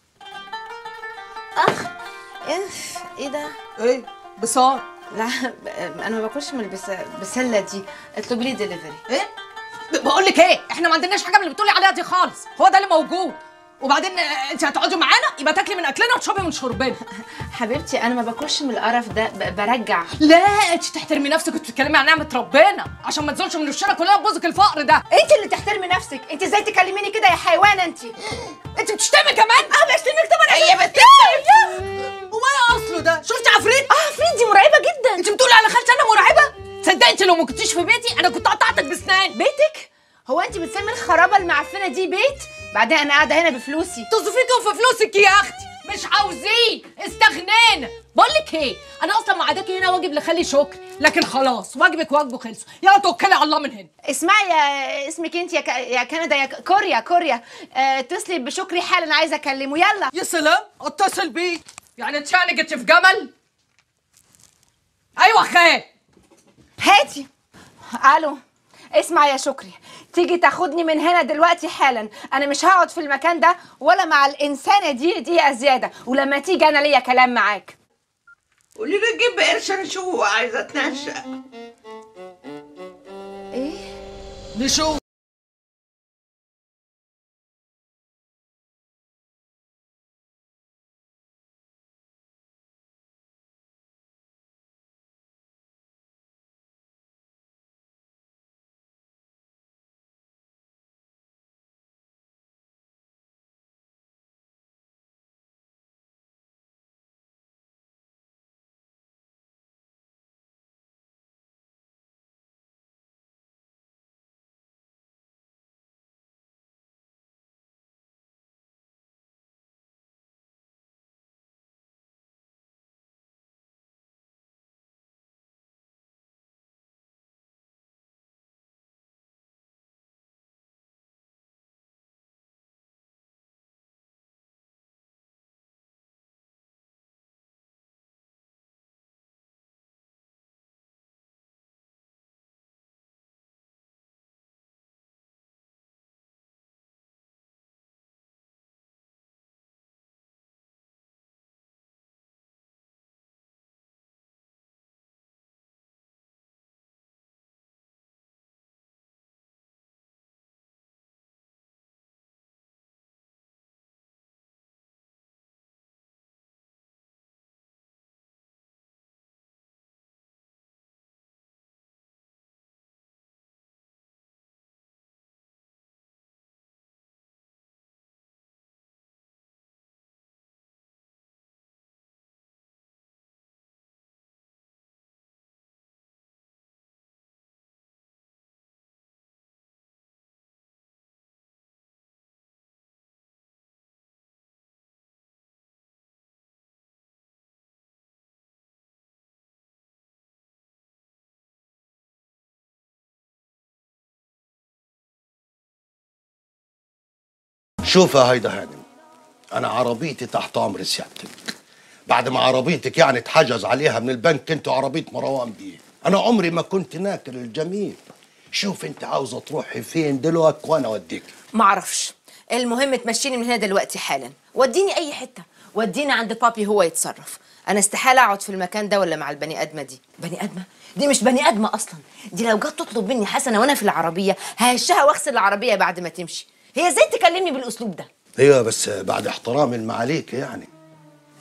اخ ايه ده ايه بصار لا ب- انا ما باكلش من البس... البسله دي اطلبي لي دليفري ايه بقول لك ايه احنا ما عندناش حاجه من اللي بتقولي عليها دي خالص هو ده اللي موجود وبعدين آه، انت هتقعدي معانا يبقى تاكلي من اكلنا وتشربي من شربنا حبيبتي انا ما باكلش من القرف ده ب... برجع لا انت تحترمي نفسك وتتكلمي عن نعمه ربنا عشان ما تزولش من وشنا كلنا بوزك الفقر ده انت اللي تحترمي نفسك انت ازاي تكلميني كده يا حيوانه انت انت بتشتمي كمان اه بشتمك طبعا هي بت- وما اصله ده شفتي عفريت اه عفريت دي مرعبه جدا انت بتقولي على خالتي انا مرعبه تصدقي انت لو ما كنتيش في بيتي انا كنت قطعتك بسنان بيتك هو انت بتسمي الخرابه المعفنه دي بيت بعدين انا قاعده هنا بفلوسي تصفيكي وفي فلوسك يا اختي مش عاوزين استغنينا بقول لك ايه انا اصلا معاداكي هنا واجب لخالي شكر لكن خلاص واجبك واجبه خلصوا يلا توكلي على الله من هنا اسمعي يا اسمك انت يا, ك... يا كندا يا ك- كوريا كوريا اه... اتصلي بشكري حالا عايزه اكلمه يلا يا سلام اتصل بيه يعني انت يعني جيتي في جمل ايوه خال هاتي الو اسمع يا شكري تيجي تاخدني من هنا دلوقتي حالا انا مش هقعد في المكان ده ولا مع الانسانه دي دقيقه زياده ولما تيجي انا ليا كلام معاك قولي له جيب قرش نشوف عايزه اتنشأ نشوف شوف يا هيدا هانم انا عربيتي تحت امر سيادتك بعد ما عربيتك يعني اتحجز عليها من البنك انت عربيه مروان بيه انا عمري ما كنت ناكر الجميل شوف انت عاوزه تروحي فين دلوقتي وانا اوديك معرفش المهم تمشيني من هنا دلوقتي حالا وديني اي حته وديني عند بابي هو يتصرف انا استحاله اقعد في المكان ده ولا مع البني ادمه دي بني ادمه دي مش بني ادمه اصلا دي لو جت تطلب مني حسنه وانا في العربيه ههشها واغسل العربيه بعد ما تمشي هي ازاي تكلمني بالاسلوب ده ايوه بس بعد احترام المعاليك يعني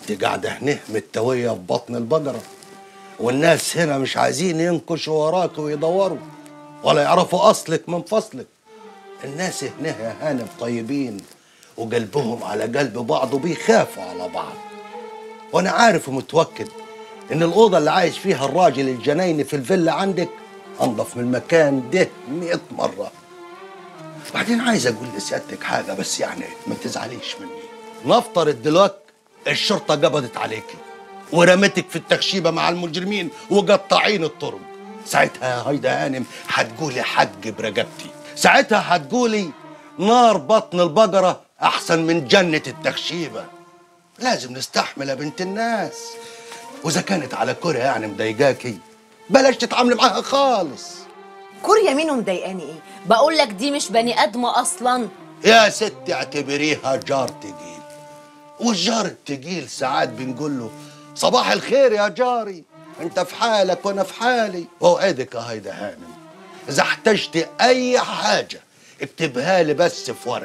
انت قاعده هنا متويه في بطن البقره والناس هنا مش عايزين ينكشوا وراك ويدوروا ولا يعرفوا اصلك من فصلك الناس هنا يا هانم طيبين وقلبهم على قلب بعض وبيخافوا على بعض وانا عارف ومتوكد ان الاوضه اللي عايش فيها الراجل الجنايني في الفيلا عندك انضف من المكان ده 100 مره بعدين عايز اقول لسيادتك حاجه بس يعني ما تزعليش مني نفترض دلوقتي الشرطه قبضت عليكي ورمتك في التخشيبه مع المجرمين وقطاعين الطرق ساعتها يا هيدا هانم هتقولي حج برقبتي ساعتها هتقولي نار بطن البقره احسن من جنه التخشيبه لازم نستحمل يا بنت الناس واذا كانت على كوريا يعني مضايقاكي بلاش تتعاملي معاها خالص كوريا مين مضايقاني ايه بقول لك دي مش بني ادمه اصلا يا ست اعتبريها جار تقيل والجار التقيل ساعات بنقول له صباح الخير يا جاري انت في حالك وانا في حالي اوعدك يا هيدا هانم اذا احتجت اي حاجه اكتبها لي بس في ورقه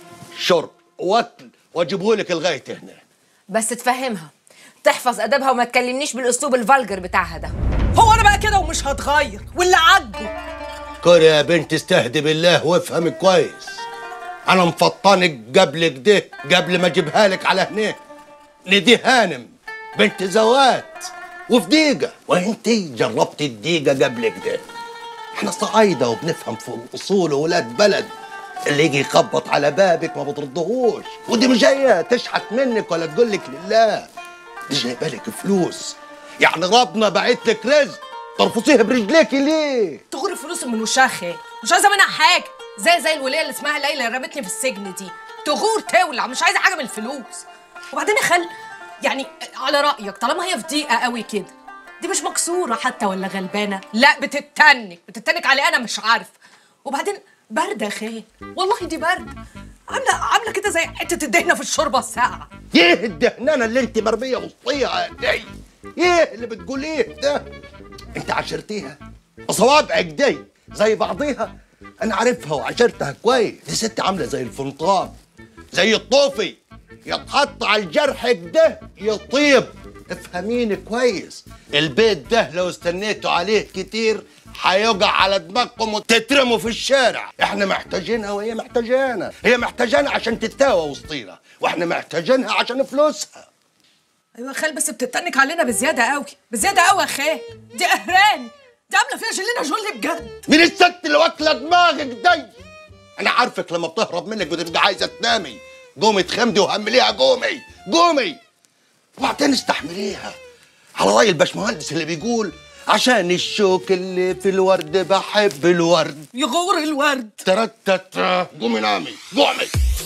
شرب واكل واجيبه لك لغايه هنا بس تفهمها تحفظ ادبها وما تكلمنيش بالاسلوب الفالجر بتاعها ده هو انا بقى كده ومش هتغير واللي عاجبه كوريا يا بنت استهدي بالله وافهمي كويس انا مفطنك قبل كده قبل ما اجيبها لك على هنا ندي هانم بنت زوات وفي دقيقة وانت جربتي الدقيقة قبل كده احنا صعايدة وبنفهم في الاصول وولاد بلد اللي يجي يخبط على بابك ما بتردهوش ودي مش جاية تشحت منك ولا تقول لك لله دي جايبه لك فلوس يعني ربنا بعت لك رزق ترفضيها برجليكي ليه؟ تغري فلوس من وشها خير مش عايزه منها حاجه زي زي الوليه اللي اسمها ليلى اللي رمتني في السجن دي تغور تولع مش عايزه حاجه من الفلوس وبعدين يا خال يعني على رايك طالما هي في ضيقه قوي كده دي مش مكسوره حتى ولا غلبانه لا بتتنك بتتنك علي انا مش عارف وبعدين بارده يا خال والله دي بارده عامله عامله كده زي حته الدهنه في الشوربه الساقعه ايه الدهنانه اللي انت مرميه وسطيها دي ايه اللي بتقوليه ده انت عشرتيها صوابعك دي زي بعضيها انا عارفها وعشرتها كويس دي ست عامله زي الفنطان زي الطوفي يتحط على الجرح ده يطيب افهميني كويس البيت ده لو استنيتوا عليه كتير هيقع على دماغكم وتترموا في الشارع احنا محتاجينها وهي محتاجانا هي محتاجانا عشان تتاوى وسطينا واحنا محتاجينها عشان فلوسها ايوه يا خال بس بتتنك علينا بزياده قوي بزياده قوي يا خال دي قهران دي عامله فيها جلينا جولي بجد مين الست اللي واكله دماغك دي انا عارفك لما بتهرب منك بتبقى عايزه تنامي قومي تخمدي وهمليها قومي قومي وبعدين استحمليها على راي الباشمهندس اللي بيقول عشان الشوك اللي في الورد بحب الورد يغور الورد ترتت قومي نامي قومي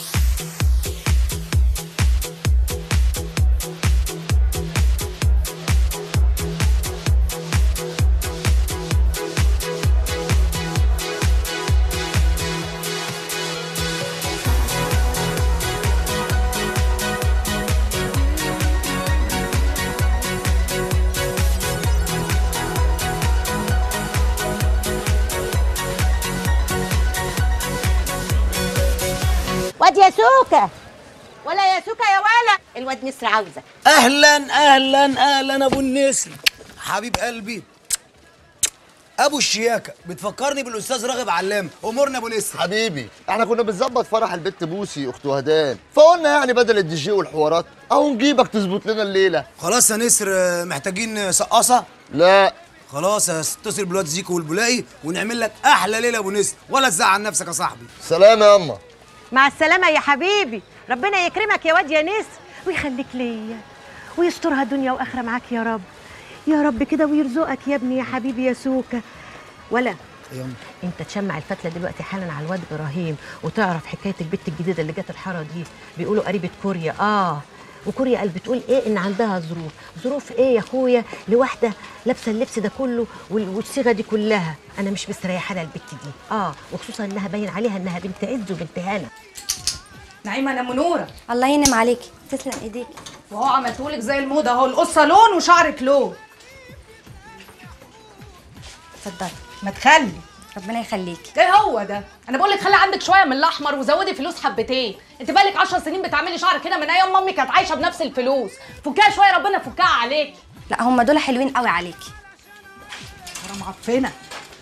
واد يا سوكه ولا يا سوكه يا ولا الواد نسر عاوزك اهلا اهلا اهلا ابو النسر حبيب قلبي ابو الشياكه بتفكرني بالاستاذ راغب علام امورنا ابو نسر حبيبي احنا كنا بنظبط فرح البت بوسي اخت وهدان فقلنا يعني بدل الدي جي والحوارات اهو نجيبك تظبط لنا الليله خلاص يا نسر آه، محتاجين سقاصه لا خلاص هتصل بالواد زيكو والبلاقي ونعمل لك احلى ليله ابو نسر ولا تزعل نفسك يا صاحبي سلام يا اما مع السلامه يا حبيبي ربنا يكرمك يا واد يا نسر ويخليك ليا ويسترها دنيا واخره معاك يا رب يا رب كده ويرزقك يا ابني يا حبيبي يا سوكه ولا انت تشمع الفتله دلوقتي حالا على الواد ابراهيم وتعرف حكايه البت الجديده اللي جت الحاره دي بيقولوا قريبه كوريا اه وكوريا قال بتقول ايه ان عندها ظروف ظروف ايه يا اخويا لواحده لابسه اللبس ده كله وال- والصيغه دي كلها انا مش مستريحه لها البت دي اه وخصوصا انها باين عليها انها بنت عز وبنت هنا نعيمه انا منوره الله ينعم عليكي تسلم ايديك وهو عملتهولك زي الموضه اهو القصه لون وشعرك لون اتفضلي ما تخلي ربنا يخليكي ايه هو ده انا بقول لك خلي عندك شويه من الاحمر وزودي فلوس حبتين انت بقالك 10 سنين بتعملي شعرك كده من ايام مامي كانت عايشه بنفس الفلوس فكها شويه ربنا يفكها عليك لا هم دول حلوين قوي عليكي انا معفنه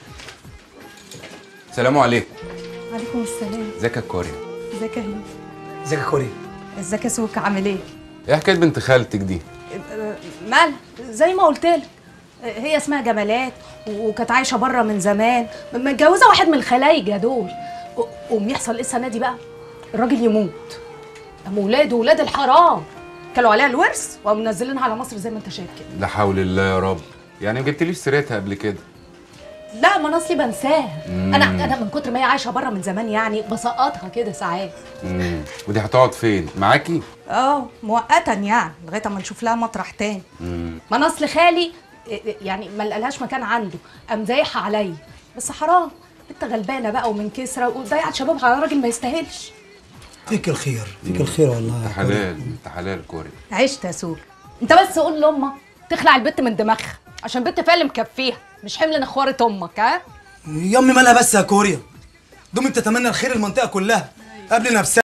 السلام عليكم عليكم السلام ازيك يا كوريا ازيك يا هند ازيك يا كوري ازيك يا سوك عامل ايه ايه حكايه بنت خالتك دي مال زي ما قلت لك هي اسمها جمالات وكانت عايشه بره من زمان متجوزه واحد من الخلايجه دول قوم يحصل ايه السنه دي بقى الراجل يموت قاموا ولاده ولاد الحرام كلوا عليها الورث وقاموا منزلينها على مصر زي ما انت شايف كده لا حول الله يا رب يعني ما جبتليش سيرتها قبل كده لا ما انا اصلي بنساها مم. انا انا من كتر ما هي عايشه بره من زمان يعني بسقطها كده ساعات امم ودي هتقعد فين معاكي اه مؤقتا يعني لغايه اما نشوف لها مطرح تاني امم ما انا اصل خالي يعني ما لقالهاش مكان عنده قام زايحها عليا بس حرام بنت غلبانه بقى ومن كسره وضيعت شبابها على راجل ما يستاهلش فيك الخير فيك الخير والله انت حلال انت حلال كوريا عشت يا سول انت بس قول لامك تخلع البت من دماغها عشان البت فعلا مكفيها مش حمل نخوره امك ها يا امي مالها بس يا كوريا دمي بتتمنى الخير المنطقه كلها قبل نفسها